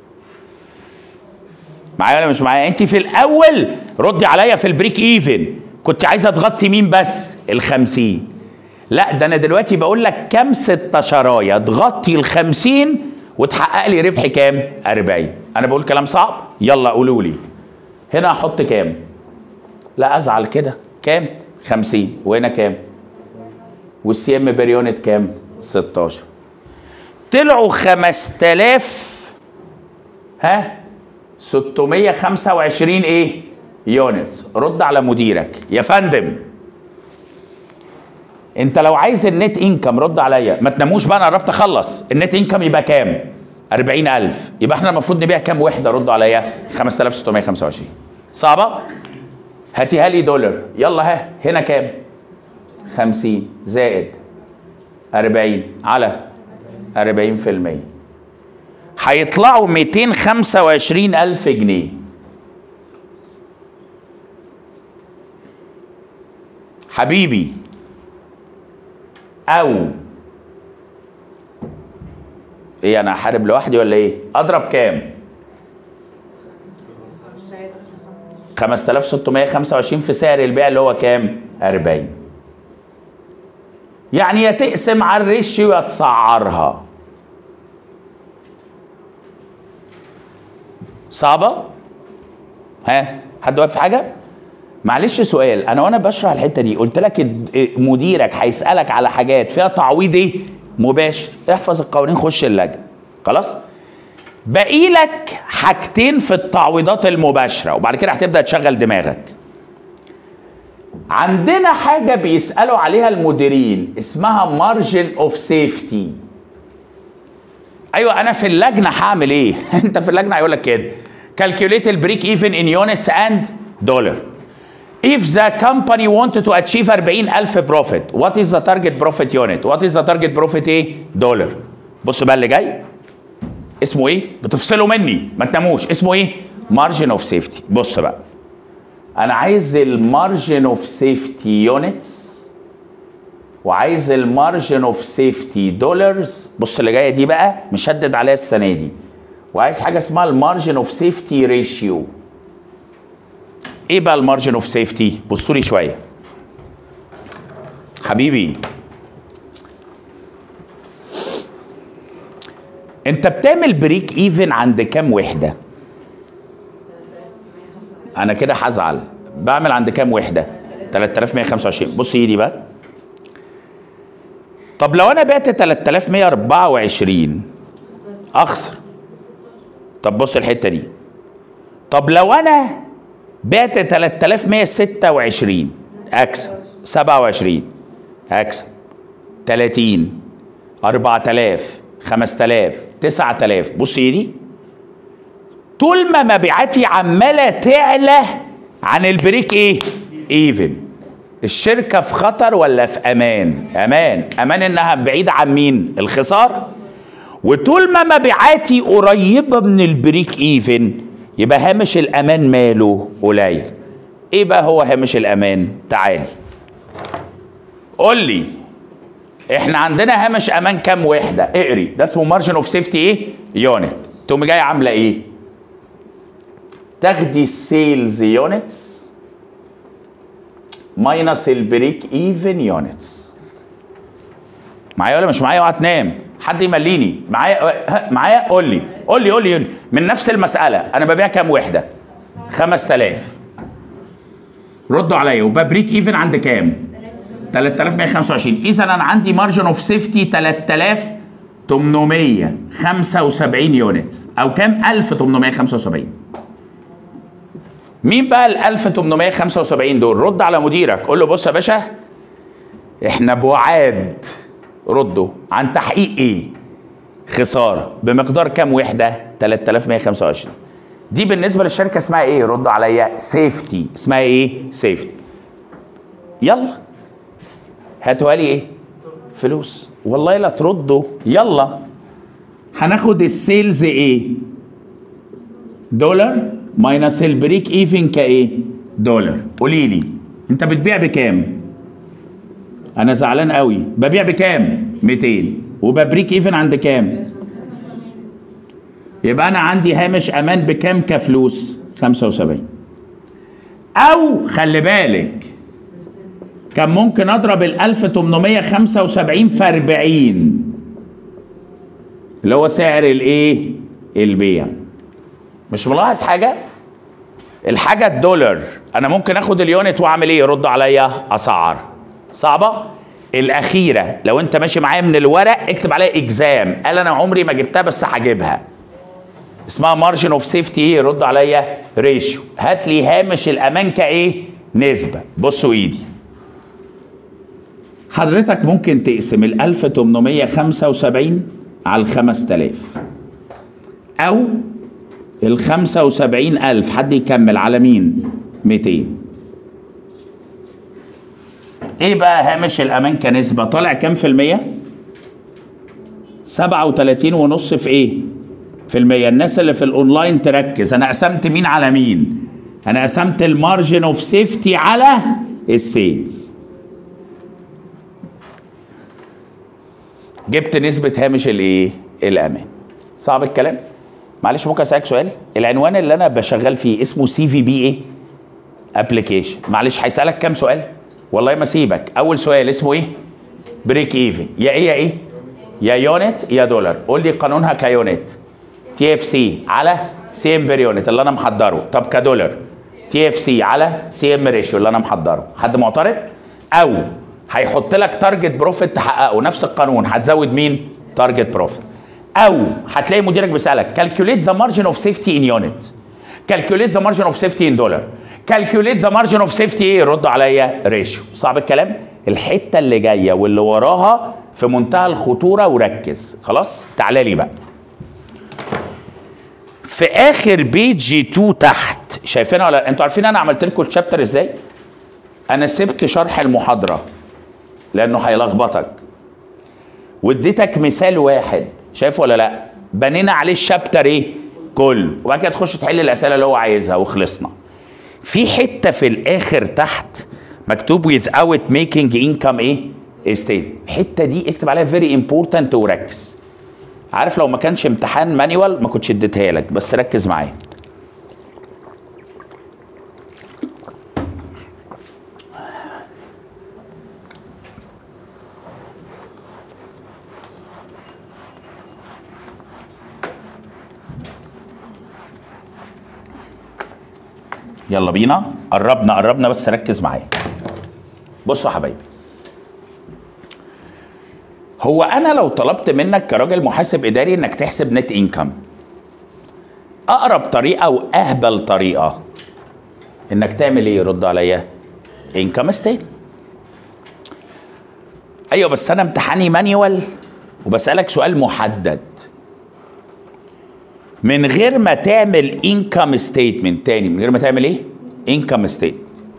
معايا ولا مش معايا انت في الاول ردي عليا في البريك ايفن كنت عايزه تغطي مين بس الخمسين لا ده انا دلوقتي بقول لك كام ستة شرايا تغطي الخمسين وتحقق لي ربح كام 40 انا بقول كلام صعب يلا قولوا لي هنا احط كام لا ازعل كده كام 50 وهنا كام والسي ام بريونت كام 16 طلعوا 5000 ها 625 ايه يونتس رد على مديرك يا فندم انت لو عايز النت انكم رد عليا ما تناموش بقى انا قربت اخلص النت انكم يبقى كام 40000 يبقى احنا المفروض نبيع كام وحده ردوا عليا 5625 صعبه هاتيها لي دولار يلا ها هنا كام 50 زائد 40 على 40% هيطلعوا 225 ألف جنيه حبيبي أو إيه أنا هحارب لوحدي ولا إيه؟ أضرب كام؟ 5625 في سعر البيع اللي هو كام؟ 40 يعني يا تقسم على الريشيو يا تسعرها صعبة؟ ها؟ حد واقف في حاجة؟ معلش سؤال انا وانا بشرح الحته دي قلت لك الد- مديرك هيسالك على حاجات فيها تعويض ايه مباشر احفظ القوانين خش اللجنه خلاص باقي لك حاجتين في التعويضات المباشره وبعد كده هتبدا تشغل دماغك عندنا حاجه بيسالوا عليها المديرين اسمها مارجن اوف سيفتي ايوه انا في اللجنه هعمل ايه انت في اللجنه هيقول لك كده calculate the break even in units and dollar if the company wanted to achieve 40000 profit what is the target profit unit what is the target profit ايه دولار بص بقى اللي جاي اسمه ايه بتفصلوا مني ما تناموش اسمه ايه margin of safety بص بقى انا عايز المارجن اوف سيفتي يونتس وعايز المارجن اوف سيفتي دولارز بص اللي جايه دي بقى مشدد عليها السنه دي وعايز حاجه اسمها المارجن اوف سيفتي ريشيو ايه بقى المارجن اوف سيفتي بصوا لي شويه حبيبي انت بتعمل بريك ايفن عند كام وحده انا كده هزعل بعمل عند كام وحده 3125 بص ايدي بقى طب لو انا بعت 3124 اخسر طب بص الحته دي طب لو انا بعت 3126 اكسب 27 اكسب 30 4000 5000 9000 بص ايدي طول ما مبيعاتي عماله تعلى عن البريك ايه ايفن الشركه في خطر ولا في امان امان امان انها بعيده عن مين الخساره وطول ما مبيعاتي قريبه من البريك ايفن يبقى هامش الامان ماله قليل ايه بقى هو هامش الامان تعالي قول لي احنا عندنا هامش امان كام وحده اقري ده اسمه مارجن اوف سيفتي ايه يونت تقوم جايه عامله ايه تاخدي السيلز يونتس ماينس البريك ايفن يونتس معايا ولا مش معايا اوعى تنام حد يمليني معايا ها، معايا قول لي قول لي قول لي قول لي. من نفس المساله انا ببيع كام وحده 5000 ردوا عليا وببريك ايفن عند كام 3125 اذا انا عندي مارجن اوف سيفتي 3875 يونتس او كام 1875 مين بقى ال 1875 دول رد على مديرك قول له بص يا باشا احنا بعاد ردوا عن تحقيق ايه خساره بمقدار كام وحده 3125 دي بالنسبه للشركه اسمها ايه ردوا عليا سيفتي اسمها ايه سيفتي يلا هاتوا لي ايه فلوس والله لا تردوا يلا هناخد السيلز ايه دولار ماينس البريك ايفن كايه دولار قولي لي انت بتبيع بكام انا زعلان قوي ببيع بكام 200 وببريك ايفن عند كام يبقى انا عندي هامش امان بكام كفلوس 75 او خلي بالك كان ممكن اضرب ال 1875 في 40 اللي هو سعر الايه البيع مش ملاحظ حاجه الحاجه الدولار انا ممكن اخد اليونت واعمل ايه يرد عليا اسعر صعبه الاخيره لو انت ماشي معايا من الورق اكتب عليها اكزام قال انا عمري ما جبتها بس هجيبها اسمها مارجن اوف سيفتي ايه يرد عليا ريشيو هات لي هامش الامان كايه نسبه بصوا ايدي حضرتك ممكن تقسم ال 1875 على ال 5000 او ال 75000 حد يكمل على مين 200 ايه بقى هامش الامان كنسبه طالع كام في الميه 37 ونص في ايه في المية الناس اللي في الاونلاين تركز انا قسمت مين على مين انا قسمت المارجن اوف سيفتي على السيلز جبت نسبة هامش الايه الامان صعب الكلام معلش ممكن اسالك سؤال العنوان اللي انا بشغل فيه اسمه سي في بي ايه ابلكيشن معلش هيسالك كام سؤال والله ما سيبك اول سؤال اسمه ايه بريك ايفن يا ايه يا ايه يا يونت يا دولار قول لي قانونها كيونت تي اف سي على سي ام بير يونت اللي انا محضره طب كدولار تي اف سي على سي ام ريشيو اللي انا محضره حد معترض او هيحط لك تارجت بروفيت تحققه نفس القانون هتزود مين تارجت بروفيت او هتلاقي مديرك بيسالك كالكوليت ذا مارجن اوف سيفتي ان يونت كالكوليت ذا مارجن اوف سيفتي ان دولار كالكوليت ذا مارجن اوف سيفتي ايه رد عليا ريشيو صعب الكلام الحته اللي جايه واللي وراها في منتهى الخطوره وركز خلاص تعالى لي بقى في اخر بيج 2 تحت شايفينها ولا انتوا عارفين انا عملت لكم الشابتر ازاي انا سبت شرح المحاضره لانه هيلخبطك واديتك مثال واحد شايف ولا لا بنينا عليه الشابتر ايه كله وبعد كده تخش تحل الاسئله اللي هو عايزها وخلصنا في حته في الاخر تحت مكتوب without making income ايه state الحته دي اكتب عليها very important وركز عارف لو ما كانش امتحان مانيوال ما كنتش اديتها لك بس ركز معايا يلا بينا قربنا قربنا بس ركز معايا بصوا يا حبايبي هو انا لو طلبت منك كراجل محاسب اداري انك تحسب نت انكم اقرب طريقه واهبل طريقه انك تعمل ايه يرد عليا انكم ستيت ايوه بس انا امتحاني مانيوال وبسالك سؤال محدد من غير ما تعمل انكم ستيتمنت تاني من غير ما تعمل ايه انكم ستيت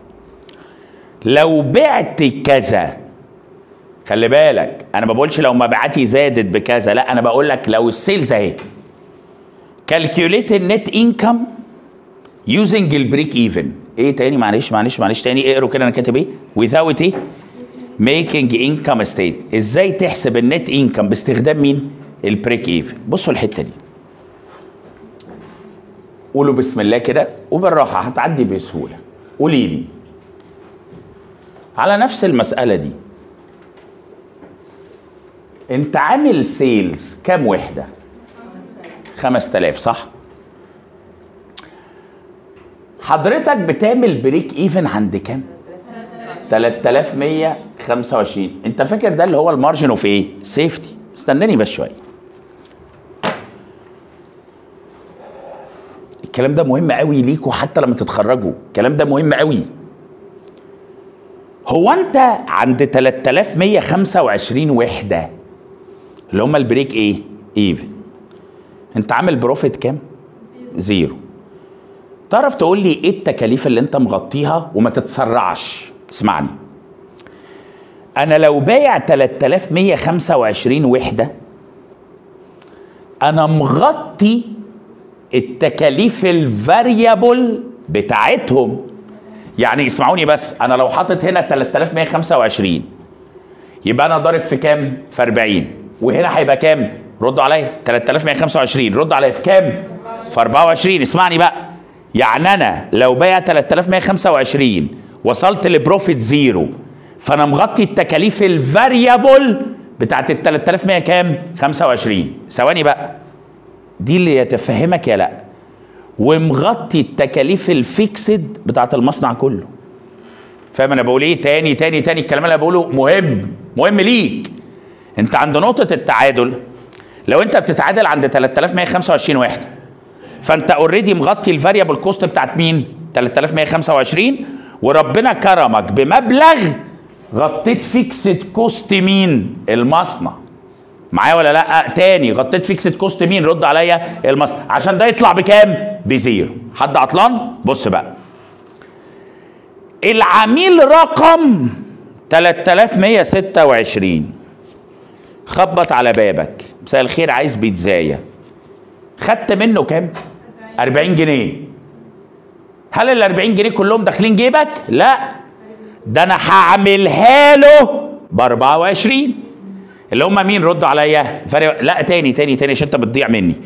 لو بعت كذا خلي بالك انا ما بقولش لو مبيعاتي زادت بكذا لا انا بقول لك لو السيلز اهي كالكوليت النت انكم يوزنج البريك ايفن ايه تاني معلش معلش معلش تاني اقروا كده انا كاتب ايه without ايه ميكنج انكم ستيت ازاي تحسب النت انكم باستخدام مين البريك ايفن بصوا الحته دي قولوا بسم الله كده وبالراحه هتعدي بسهوله قولي لي على نفس المساله دي انت عامل سيلز كام وحده 5000 صح حضرتك بتعمل بريك ايفن عند كام 3125 انت فاكر ده اللي هو المارجن اوف ايه سيفتي استناني بس شويه الكلام ده مهم قوي ليكوا حتى لما تتخرجوا الكلام ده مهم قوي هو انت عند 3125 وحده اللي هم البريك ايه ايفن انت عامل بروفيت كام زيرو تعرف تقول لي ايه التكاليف اللي انت مغطيها وما تتسرعش اسمعني انا لو بايع 3125 وحده انا مغطي التكاليف الفاريبل بتاعتهم يعني اسمعوني بس انا لو حاطط هنا 3125 يبقى انا ضارب في كام في 40 وهنا هيبقى كام ردوا عليا 3125 ردوا عليا في كام في 24 اسمعني بقى يعني انا لو بايع 3125 وصلت لبروفيت زيرو فانا مغطي التكاليف الفاريبل بتاعت ال 3100 كام 25 ثواني بقى دي اللي يتفهمك يا لا ومغطي التكاليف الفيكسد بتاعت المصنع كله فاهم انا بقول ايه تاني تاني تاني الكلام اللي أنا بقوله مهم مهم ليك انت عند نقطه التعادل لو انت بتتعادل عند 3125 وحده فانت اوريدي مغطي الفاريبل كوست بتاعت مين 3125 وربنا كرمك بمبلغ غطيت فيكسد كوست مين المصنع معايا ولا لا تاني غطيت فيكسد كوست مين رد عليا المصنع عشان ده يطلع بكام بزيرو حد عطلان بص بقى العميل رقم 3126 خبط على بابك مساء الخير عايز بيتزاية خدت منه كام 40 جنيه هل ال 40 جنيه كلهم داخلين جيبك لا ده انا هعملها له ب 24 اللي هم مين ردوا عليا فرق لا تاني تاني تاني عشان انت بتضيع مني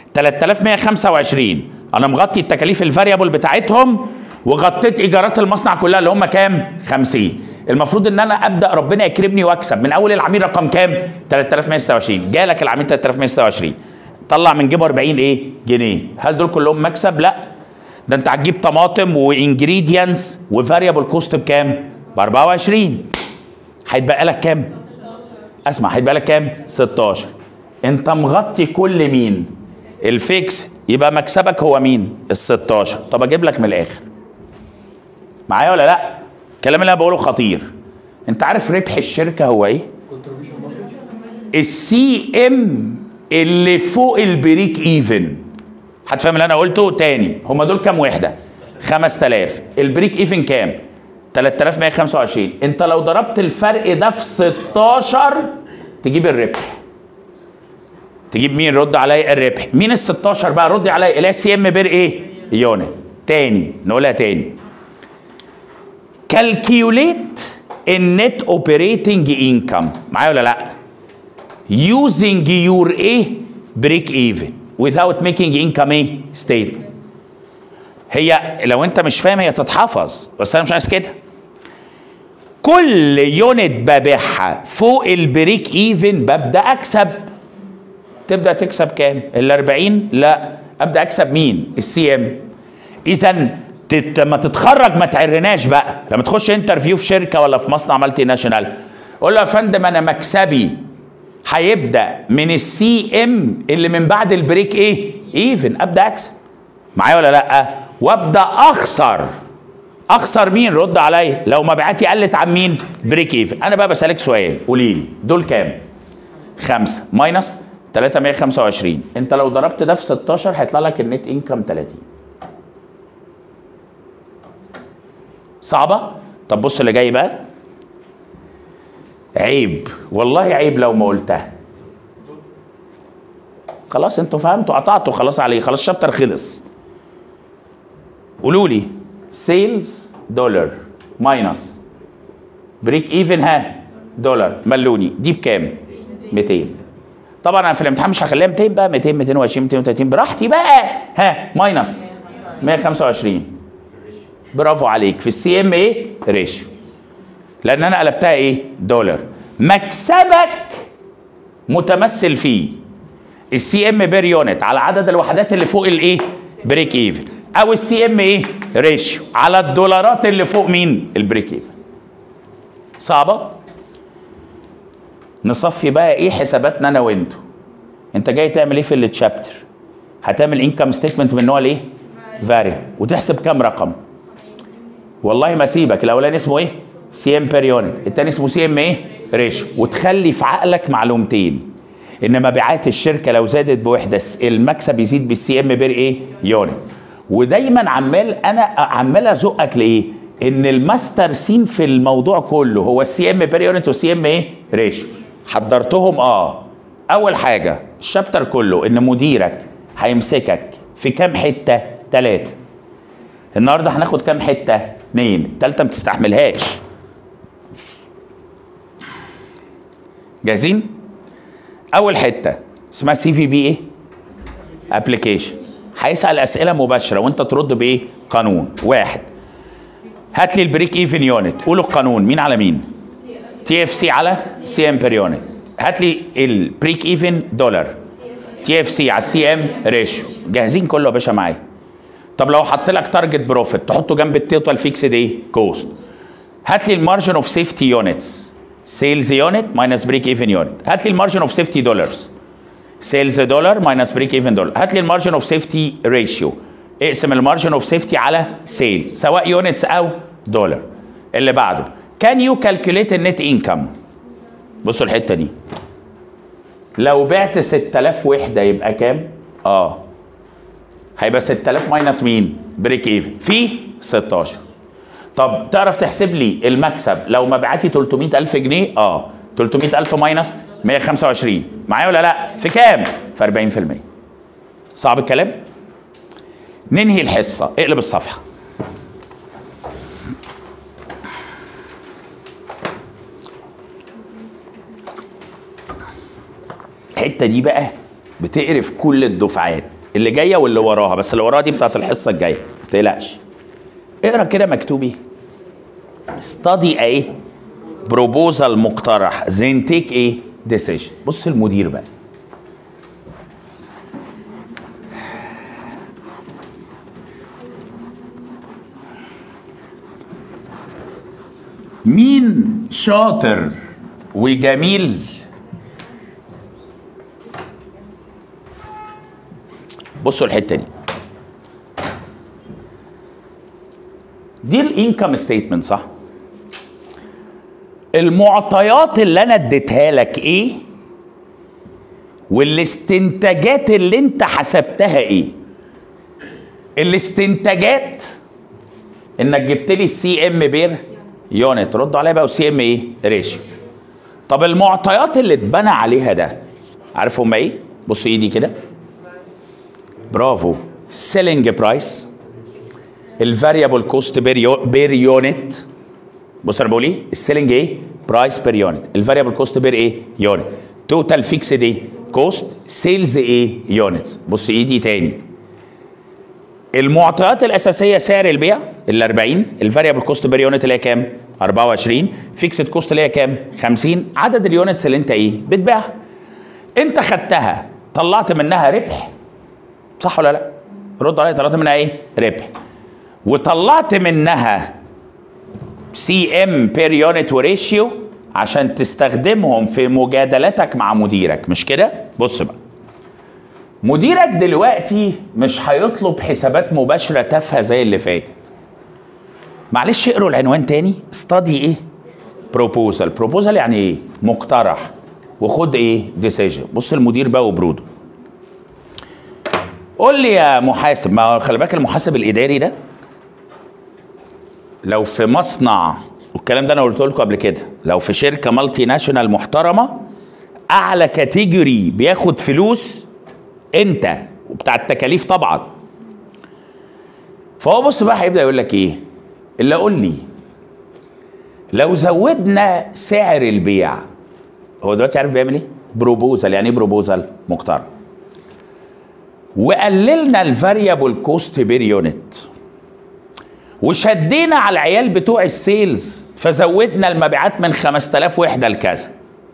3125 انا مغطي التكاليف الفاريبل بتاعتهم وغطيت ايجارات المصنع كلها اللي هم كام 50 المفروض ان انا ابدا ربنا يكرمني واكسب من اول العميل رقم كام 3126 جالك العميل 3126 طلع من جيبه 40 ايه جنيه هل دول كلهم مكسب لا ده انت هتجيب طماطم وانجريدينتس وفاريبل كوست بكام ب 24 هيتبقى لك كام اسمع هيبقى لك كام 16 انت مغطي كل مين الفيكس يبقى مكسبك هو مين ال 16 طب اجيب لك من الاخر معايا ولا لا الكلام اللي انا بقوله خطير انت عارف ربح الشركه هو ايه السي ام اللي فوق البريك ايفن هتفهم اللي انا قلته تاني هما دول كام وحده 5000 البريك ايفن كام 3125 انت لو ضربت الفرق ده في 16 تجيب الربح تجيب مين رد عليا الربح مين ال 16 بقى رد عليا اللي هي سي ام بير ايه يونت تاني نقولها تاني كالكيوليت النت اوبريتنج انكم معايا ولا لا using your ايه بريك ايفن without making income ايه statement هي لو انت مش فاهم هي تتحفظ بس انا مش عايز كده كل يونت ببيعها فوق البريك ايفن ببدا اكسب تبدا تكسب كام ال 40 لا ابدا اكسب مين السي ام اذا تت... ما تتخرج ما تعرناش بقى لما تخش انترفيو في شركه ولا في مصنع مالتي ناشونال قول له يا فندم انا مكسبي هيبدا من السي ام اللي من بعد البريك ايه ايفن ابدا اكسب معايا ولا لا وابدا اخسر اخسر مين رد عليا لو مبيعاتي قلت عن مين بريك ايفن انا بقى بسالك سؤال قولي لي دول كام خمسة ماينس 325 انت لو ضربت ده في 16 هيطلع لك النت انكم 30 صعبة طب بص اللي جاي بقى عيب والله عيب لو ما قلتها خلاص انتوا فهمتوا قطعتوا خلاص عليه خلاص الشابتر خلص قولوا لي سيلز دولار ماينس بريك ايفن ها دولار ملوني دي بكام 200 طبعا انا في الامتحان مش هخليها 200 بقى 200 220 230 براحتي بقى ها ماينس 125 برافو عليك في السي ام ايه ريشيو لان انا قلبتها ايه دولار مكسبك متمثل فيه السي ام بير يونت على عدد الوحدات اللي فوق الايه بريك ايفن او السي ام ايه ريشيو على الدولارات اللي فوق مين البريك ايفن صعبه نصفي بقى ايه حساباتنا انا وانتوا انت جاي تعمل ايه في التشابتر هتعمل انكم ستيتمنت من نوع الايه فاري وتحسب كام رقم والله ما سيبك الاولاني اسمه ايه سي ام بير يونت الثاني اسمه سي ام ايه ريشيو وتخلي في عقلك معلومتين ان مبيعات الشركه لو زادت بوحده المكسب يزيد بالسي ام بير ايه يونت ودايما عمال انا عمال ازقك لايه ان الماستر سين في الموضوع كله هو السي ام بير يونت والسي ام ايه ريشيو حضرتهم اه اول حاجه الشابتر كله ان مديرك هيمسكك في كام حته ثلاثه النهارده هناخد كام حته اثنين الثالثه ما تستحملهاش جاهزين اول حته اسمها سي في بي ايه ابلكيشن هيسال اسئله مباشره وانت ترد بايه قانون واحد هات لي البريك ايفن يونت قولوا القانون مين على مين تي اف سي على سي ام بير يونت هات لي البريك ايفن دولار تي اف سي على السي ام ريشيو جاهزين كله يا باشا معايا طب لو حط لك تارجت بروفيت تحطه جنب التوتال فيكسد ايه كوست هات لي المارجن اوف سيفتي يونتس سيلز يونت ماينس بريك ايفن يونت هات لي المارجن اوف سيفتي دولارز سيلز دولار ماينس بريك ايفن دولار هات لي المارجن اوف سيفتي ريشيو اقسم المارجن اوف سيفتي على سيلز سواء يونتس او دولار اللي بعده كان يو كالكوليت النت انكم بصوا الحته دي لو بعت 6000 وحده يبقى كام اه هيبقى 6000 ماينس مين بريك ايفن في 16 طب تعرف تحسب لي المكسب لو مبيعاتي 300000 جنيه اه 300000 ماينس 125 معايا ولا لا في كام في 40% صعب الكلام ننهي الحصه اقلب الصفحه الحته دي بقى بتقرف كل الدفعات اللي جايه واللي وراها بس اللي وراها دي بتاعت الحصه الجايه ما تقلقش اقرا كده مكتوب ايه ستادي ايه بروبوزال مقترح زين تيك ايه ديسيجن بص المدير بقى مين شاطر وجميل بصوا الحته دي دي الانكم ستيتمنت صح المعطيات اللي انا اديتها لك ايه والاستنتاجات اللي انت حسبتها ايه الاستنتاجات انك جبت لي السي ام بير يونت رد عليا بقى والسي ام ايه ريشيو طب المعطيات اللي اتبنى عليها ده عارف هما ايه بص ايدي كده برافو سيلينج برايس الفاريبل كوست بير يونت بص انا بقول ايه السيلينج ايه برايس بير يونت الفاريبل كوست بير ايه يونت توتال فيكسد ايه كوست سيلز ايه يونتس بص ايدي تاني المعطيات الاساسيه سعر البيع ال 40 الفاريبل كوست بير يونت اللي هي كام 24 فيكسد كوست اللي هي كام 50 عدد اليونتس اللي انت ايه بتبيعها انت خدتها طلعت منها ربح صح ولا لا رد عليا طلعت منها ايه ربح وطلعت منها سي ام بير يونت وريشيو عشان تستخدمهم في مجادلاتك مع مديرك مش كده بص بقى مديرك دلوقتي مش هيطلب حسابات مباشرة تافهة زي اللي فاتت معلش اقروا العنوان تاني استادي ايه بروبوزال بروبوزال يعني ايه مقترح وخد ايه ديسيجن بص المدير بقى وبروده قول لي يا محاسب ما خلي بالك المحاسب الاداري ده لو في مصنع والكلام ده انا قلت لكم قبل كده لو في شركه مالتي ناشونال محترمه اعلى كاتيجوري بياخد فلوس انت وبتاع التكاليف طبعا فهو بص بقى هيبدا يقول لك ايه اللي قول لي لو زودنا سعر البيع هو دلوقتي عارف بيعمل ايه بروبوزال يعني ايه بروبوزال مقترح وقللنا الفاريبل كوست بير يونت وشدينا على العيال بتوع السيلز فزودنا المبيعات من 5000 وحده لكذا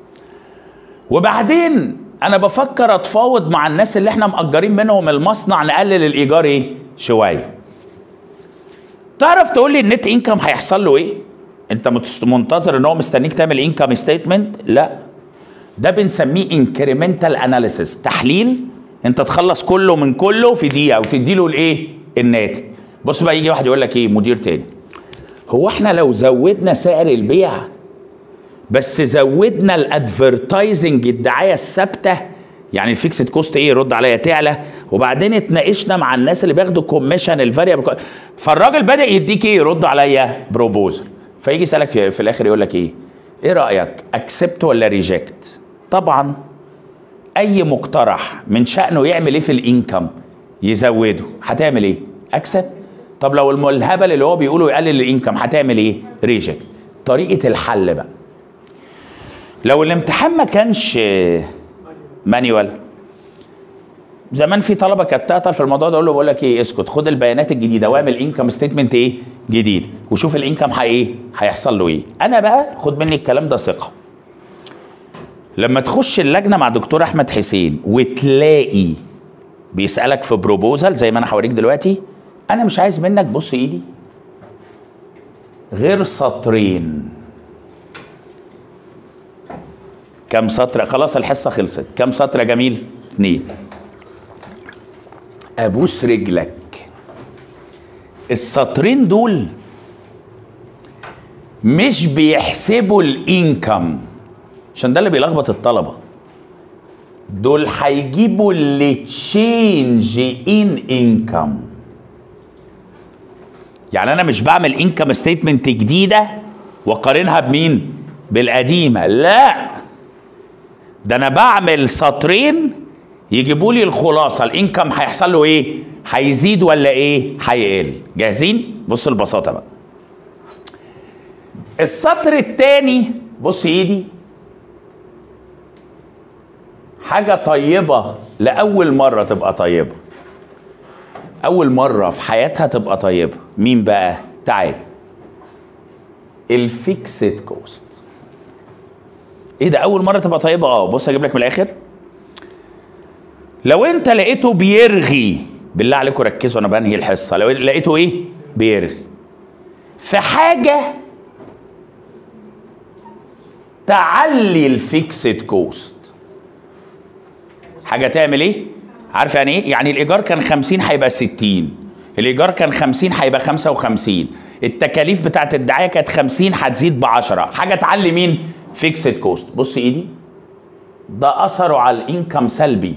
وبعدين انا بفكر اتفاوض مع الناس اللي احنا مأجرين منهم المصنع نقلل الايجار ايه شويه تعرف تقول لي النت انكم هيحصل له ايه انت منتظر ان هو مستنيك تعمل انكم ستيتمنت لا ده بنسميه انكريمنتال اناليسيس تحليل انت تخلص كله من كله في دقيقه وتدي له الايه الناتج بص بقى يجي واحد يقول لك ايه مدير تاني هو احنا لو زودنا سعر البيع بس زودنا الادفرتايزنج الدعايه الثابته يعني الفيكسد كوست ايه يرد عليا تعلى وبعدين اتناقشنا مع الناس اللي بياخدوا كوميشن الفاريبل فالراجل بدا يديك ايه يرد عليا بروبوزل فيجي يسالك في الاخر يقول لك ايه ايه رايك اكسبت ولا ريجكت طبعا اي مقترح من شانه يعمل ايه في الانكم يزوده هتعمل ايه اكسبت طب لو الم- الهبل اللي هو بيقوله يقلل الانكم هتعمل ايه ريجكت طريقه الحل بقى لو الامتحان ما كانش مانيوال زمان في طلبه كانت تعطل في الموضوع ده اقول له بقول لك ايه اسكت خد البيانات الجديده واعمل انكم ستيتمنت ايه جديد وشوف الانكم هي ايه هيحصل له ايه انا بقى خد مني الكلام ده ثقه لما تخش اللجنه مع دكتور احمد حسين وتلاقي بيسالك في بروبوزال زي ما انا هوريك دلوقتي انا مش عايز منك بص ايدي غير سطرين كم سطر خلاص الحصه خلصت كم سطر يا جميل اتنين ابوس رجلك السطرين دول مش بيحسبوا الانكم عشان ده اللي بيلخبط الطلبه دول هيجيبوا اللي تشينج ان انكم يعني انا مش بعمل انكم ستيتمنت جديده واقارنها بمين بالقديمه لا ده انا بعمل سطرين يجيبوا لي الخلاصه الانكم هيحصل له ايه هيزيد ولا ايه هيقل جاهزين بص البساطه بقى السطر الثاني بص ايدي حاجه طيبه لاول مره تبقى طيبه اول مره في حياتها تبقى طيبه مين بقى تعال الفيكسد كوست ايه ده اول مره تبقى طيبه اه بص اجيب لك من الاخر لو انت لقيته بيرغي بالله عليكم ركزوا انا بنهي الحصه لو لقيته ايه بيرغي في حاجه تعلي الفيكسد كوست حاجه تعمل ايه عارف يعني ايه يعني الايجار كان 50 هيبقى 60 الايجار كان 50 هيبقى 55 التكاليف بتاعت الدعايه كانت 50 هتزيد ب 10 حاجه تعلي مين فيكسد كوست بص ايدي ده اثره على الانكم سلبي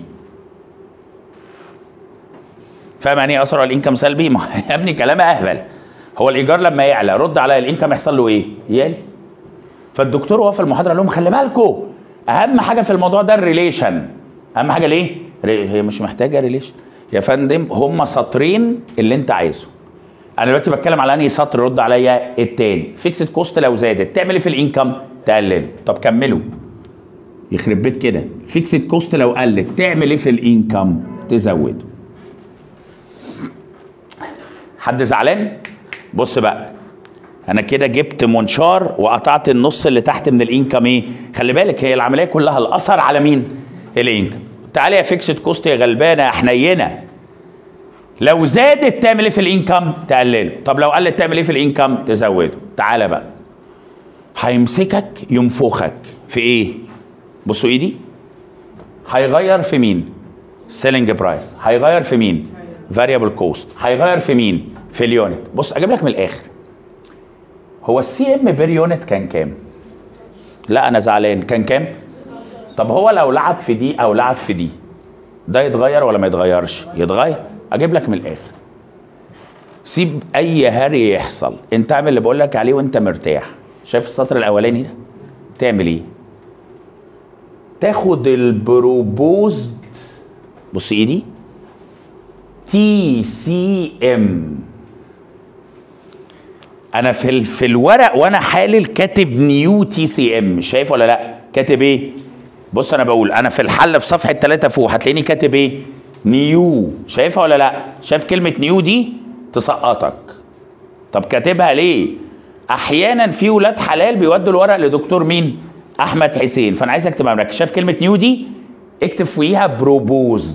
فاهم يعني ايه اثره على الانكم سلبي ما يا ابني كلام اهبل هو الايجار لما يعلى رد على الانكم يحصل له ايه يقل فالدكتور وهو في المحاضره قال لهم خلي بالكم اهم حاجه في الموضوع ده الريليشن اهم حاجه ليه ري- هي مش محتاجه ريليشن يا فندم هم سطرين اللي انت عايزه انا دلوقتي بتكلم على انهي سطر رد عليا التاني فيكسد كوست لو زادت تعمل ايه في الانكم تقلله طب كملوا يخرب بيت كده فيكسد كوست لو قلت تعمل ايه في الانكم تزوده حد زعلان بص بقى انا كده جبت منشار وقطعت النص اللي تحت من الانكم ايه خلي بالك هي العمليه كلها الاثر على مين الانكم تعالى يا فيكسد كوست يا غلبانه يا حنينه لو زادت تعمل ايه في الانكم تقلله طب لو قلت تعمل ايه في الانكم تزوده تعالى بقى هيمسكك ينفخك في ايه بصوا ايدي هيغير في مين سيلينج برايس هيغير في مين فاريبل كوست هيغير في مين في اليونت بص اجيب لك من الاخر هو السي ام بير يونت كان كام لا انا زعلان كان كام طب هو لو لعب في دي او لعب في دي ده يتغير ولا ما يتغيرش يتغير اجيب لك من الاخر سيب اي هري يحصل انت اعمل اللي بقول لك عليه وانت مرتاح شايف السطر الاولاني ده تعمل ايه تاخد البروبوزد بص ايدي تي سي ام انا في ال- في الورق وانا حالل كاتب نيو تي سي ام شايف ولا لا كاتب ايه بص انا بقول انا في الحل في صفحه 3 فوق هتلاقيني كاتب ايه نيو شايفها ولا لا شايف كلمه نيو دي تسقطك طب كاتبها ليه احيانا في ولاد حلال بيودوا الورق لدكتور مين احمد حسين فانا عايزك تبقى مركز شايف كلمه نيو دي اكتب فوقيها بروبوزد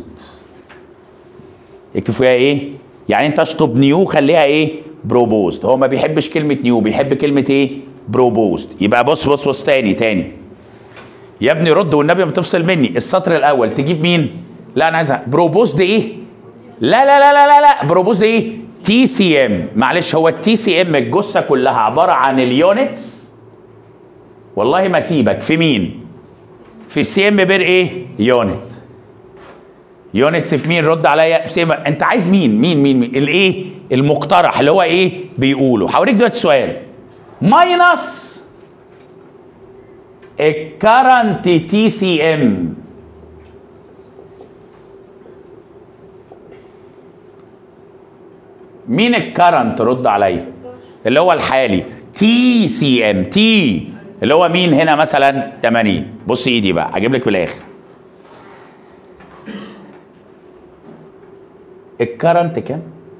اكتب فيها ايه؟ يعني انت اشطب نيو خليها ايه؟ بروبوزد هو ما بيحبش كلمة نيو بيحب كلمة ايه؟ بروبوزد يبقى بص بص بص تاني تاني يا ابني رد والنبي ما تفصل مني السطر الاول تجيب مين؟ لا انا عايزها بروبوزد ايه؟ لا لا لا لا لا لا بروبوز ايه تي سي ام معلش هو التي سي ام الجثه كلها عباره عن اليونتس والله ما سيبك في مين في السي ام بير ايه يونت يونتس في مين رد عليا في سي انت عايز مين مين مين, مين؟ الايه المقترح اللي هو ايه بيقوله هوريك دلوقتي السؤال ماينس الكرنت تي سي ام مين الكرنت رد عليا اللي هو الحالي تي سي ام تي اللي هو مين هنا مثلا 80 بص ايدي بقى اجيب لك بالاخر الكرنت كام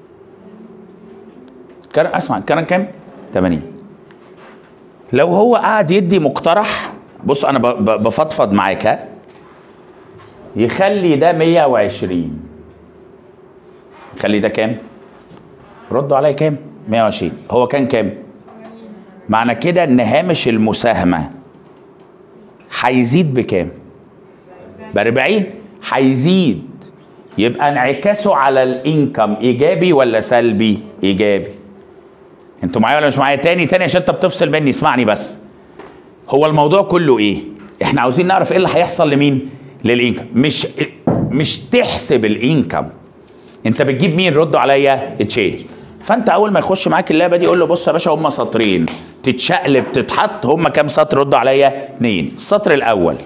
كرنت اسمع الكرنت كام 80 لو هو قاعد يدي مقترح بص انا ب- ب- بفضفض معاك ها يخلي ده 120 يخلي ده كام ردوا عليا كام 120 هو كان كام معنى كده ان هامش المساهمه هيزيد بكام ب 40 هيزيد يبقى انعكاسه على الانكم ايجابي ولا سلبي ايجابي انتوا معايا ولا مش معايا تاني تاني عشان انت بتفصل مني اسمعني بس هو الموضوع كله ايه احنا عاوزين نعرف ايه اللي هيحصل لمين للانكم مش مش تحسب الانكم انت بتجيب مين ردوا عليا تشينج فانت اول ما يخش معاك اللعبه دي قول له بص يا باشا هم سطرين تتشقلب تتحط هم كام سطر ردوا عليا اتنين السطر الاول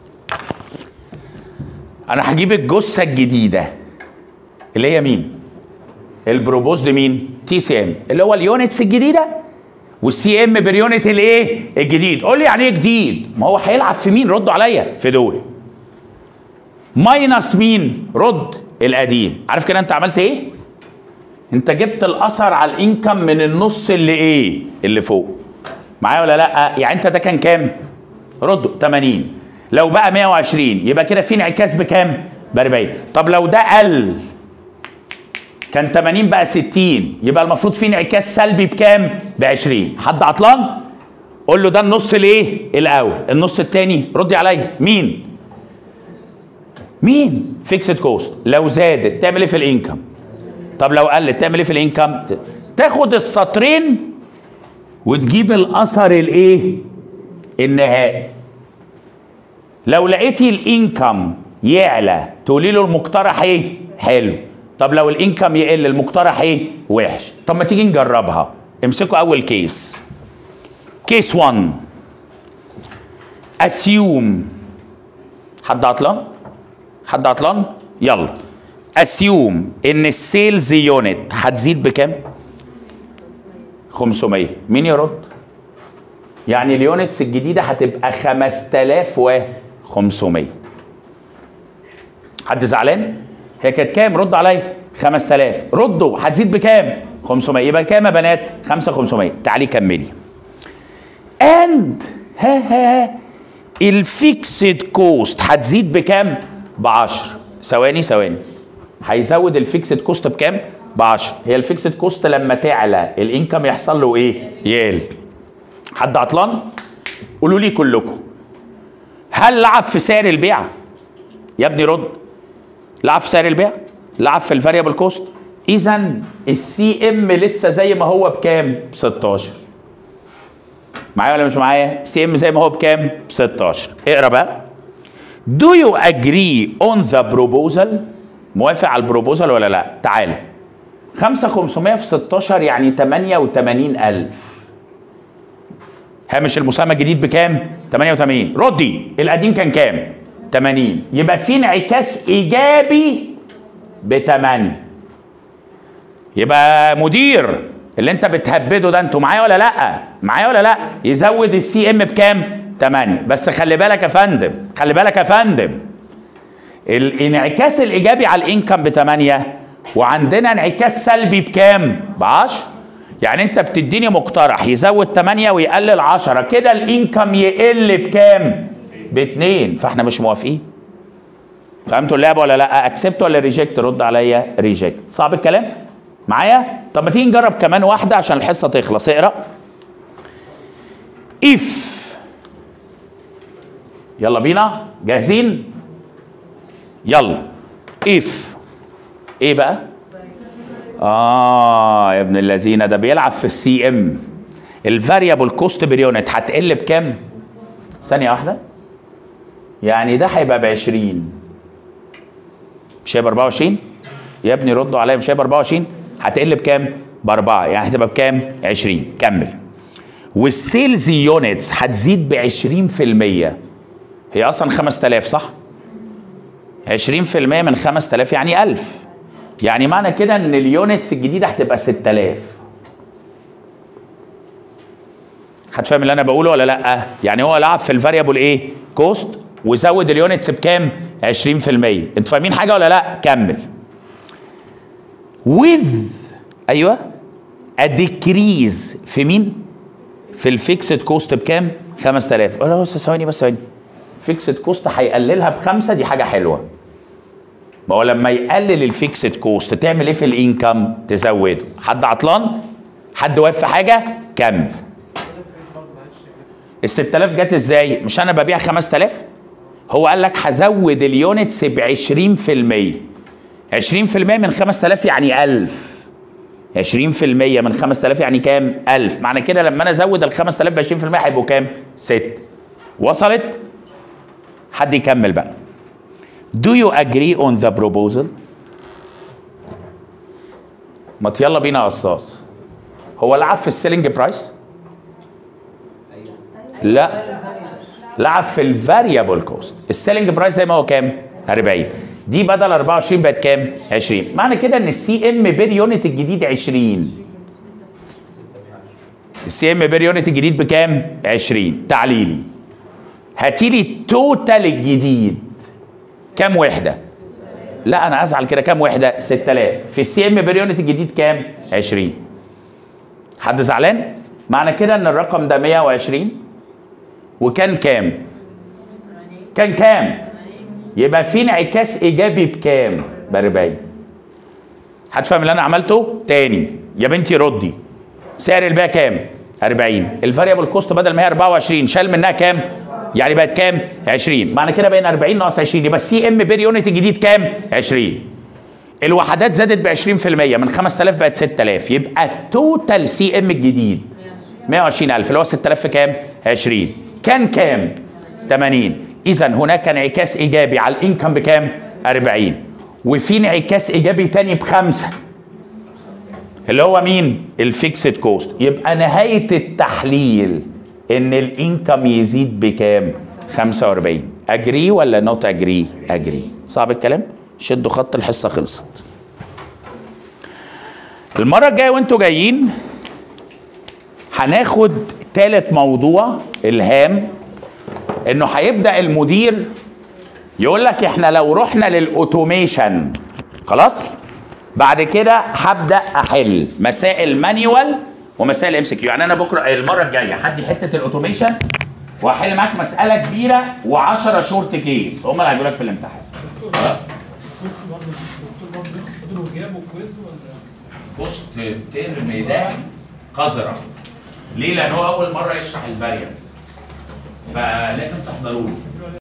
انا هجيب الجثه الجديده اللي هي مين البروبوزد مين تي سي ام اللي هو اليونتس الجديده والسي ام باليونت الايه الجديد قول لي يعني ايه جديد ما هو هيلعب في مين ردوا عليا في دول ماينس مين رد القديم عارف كده انت عملت ايه انت جبت الاثر على الانكم من النص اللي ايه اللي فوق معايا ولا لا يعني انت ده كان كام رده 80 لو بقى 120 يبقى كده في انعكاس بكام ب 40 طب لو ده قل كان 80 بقى 60 يبقى المفروض في انعكاس سلبي بكام ب 20 حد عطلان قول له ده النص الايه الاول النص الثاني ردي عليا مين مين فيكسد كوست لو زادت تعمل ايه في الانكم طب لو قلت تعمل ايه في الانكم تاخد السطرين وتجيب الاثر الايه النهائي لو لقيتي الانكم يعلى تقولي له المقترح ايه حلو طب لو الانكم يقل المقترح ايه وحش طب ما تيجي نجربها امسكوا اول كيس كيس 1 اسيوم حد عطلان حد عطلان يلا اسيوم ان السيلز يونت هتزيد بكام 500 مين يرد يعني اليونتس الجديده هتبقى 5500 حد زعلان هي كانت كام رد عليا 5000 ردوا هتزيد بكام 500 يبقى كام يا بنات 5500 تعالي كملي اند ها ها ها الفيكسد كوست هتزيد بكام ب 10 ثواني ثواني هيزود الفيكسد كوست بكام ب 10 هي الفيكسد كوست لما تعلى الانكم يحصل له ايه يقل حد عطلان قولوا لي كلكم هل لعب في سعر البيع يا ابني رد لعب في سعر البيع لعب في الفاريبل كوست اذا السي ام لسه زي ما هو بكام ب 16 معايا ولا مش معايا سي ام زي ما هو بكام ب 16 اقرا بقى Do you agree on the proposal موافق على البروبوزال ولا لا تعال 5500 في 16 يعني 88000 هامش المساهمه الجديد بكام 88 ردي القديم كان كام 80 يبقى في انعكاس ايجابي ب 8 يبقى مدير اللي انت بتهبده ده انتوا معايا ولا لا معايا ولا لا يزود السي ام بكام 8 بس خلي بالك يا فندم خلي بالك يا فندم الانعكاس الايجابي على الانكم ب 8 وعندنا انعكاس سلبي بكام ب 10 يعني انت بتديني مقترح يزود 8 ويقلل 10 كده الانكم يقل بكام ب 2 فاحنا مش موافقين فهمتوا اللعبه ولا لا اكسبت ولا ريجكت رد عليا ريجكت صعب الكلام معايا طب ما تيجي نجرب كمان واحده عشان الحصه تخلص اقرا if يلا بينا جاهزين يلا if ايه بقى اه يا ابن الذين ده بيلعب في السي ام الفاريبل كوست بير يونت هتقل بكام ثانيه واحده يعني ده هيبقى ب 20 مش هيبقى 24 يا ابني ردوا عليا مش هيبقى 24 هتقل بكام باربعه يعني هتبقى بكام 20 كمل والسيلز يونتس هتزيد ب 20% هي اصلا 5000 صح 20% من 5000 يعني 1000 يعني معنى كده ان اليونتس الجديده هتبقى 6000 هتفهم اللي انا بقوله ولا لا يعني هو لعب في الفاريبل ايه كوست وزود اليونتس بكام 20% انتوا فاهمين حاجه ولا لا كمل with ايوه a decrease في مين في الفيكسد كوست بكام 5000 ولا بس ثواني بس ثواني فيكسد كوست هيقللها بخمسه دي حاجه حلوه ما هو لما يقلل الفيكسد كوست تعمل ايه في الانكم تزوده حد عطلان حد واقف في حاجه كمل ال 6000 جت ازاي مش انا ببيع 5000 هو قال لك هزود اليونتس ب 20% 20% من 5000 يعني 1000 20% من 5000 يعني كام 1000 معنى كده لما انا ازود ال 5000 ب 20% هيبقوا كام 6 وصلت حد يكمل بقى Do you agree on the proposal؟ ما يلا بينا يا قصاص هو لعب في السيلينج برايس؟ لا لعب في الفاريبل كوست السيلينج برايس زي ما هو كام 40 دي بدل 24 بقت كام 20 معنى كده ان السي ام بير يونت الجديد 20 السي ام بير يونت الجديد بكام 20 تعليلي هاتي لي التوتال الجديد كام وحده لا انا ازعل كده كام وحده 6000 في السي ام بير يونت الجديد كام 20 حد زعلان معنى كده ان الرقم ده 120 وكان كام كان كام يبقى في انعكاس ايجابي بكام ب 40 هتفهم اللي انا عملته تاني يا بنتي ردي سعر البيع كام 40 الفاريبل كوست بدل ما هي 24 شال منها كام يعني بقت كام 20 معنى كده بقينا 40 ناقص 20 يبقى السي ام بير يونت الجديد كام 20 الوحدات زادت ب 20% من 5000 بقت 6000 يبقى التوتال سي ام الجديد 120000 اللي هو 6000 في كام 20 كان كام 80 اذا هناك انعكاس ايجابي على الانكم بكام 40 وفي انعكاس ايجابي تاني بخمسه اللي هو مين الفيكسد كوست يبقى نهايه التحليل ان الانكم يزيد بكام 45 اجري ولا نوت اجري اجري صعب الكلام شدوا خط الحصه خلصت المره الجايه وانتوا جايين هناخد تالت موضوع الهام انه هيبدا المدير يقول لك احنا لو رحنا للاوتوميشن خلاص بعد كده هبدا احل مسائل مانيوال ومسائل ام سي كيو يعني انا بكره المره الجايه هدي حته الاوتوميشن وهحل معاك مساله كبيره و10 شورت كيس هم اللي هيجوا لك في الامتحان خلاص بوست الترم ده قذره ليه؟ لان هو اول مره يشرح الفاريبلز فلازم تحضروه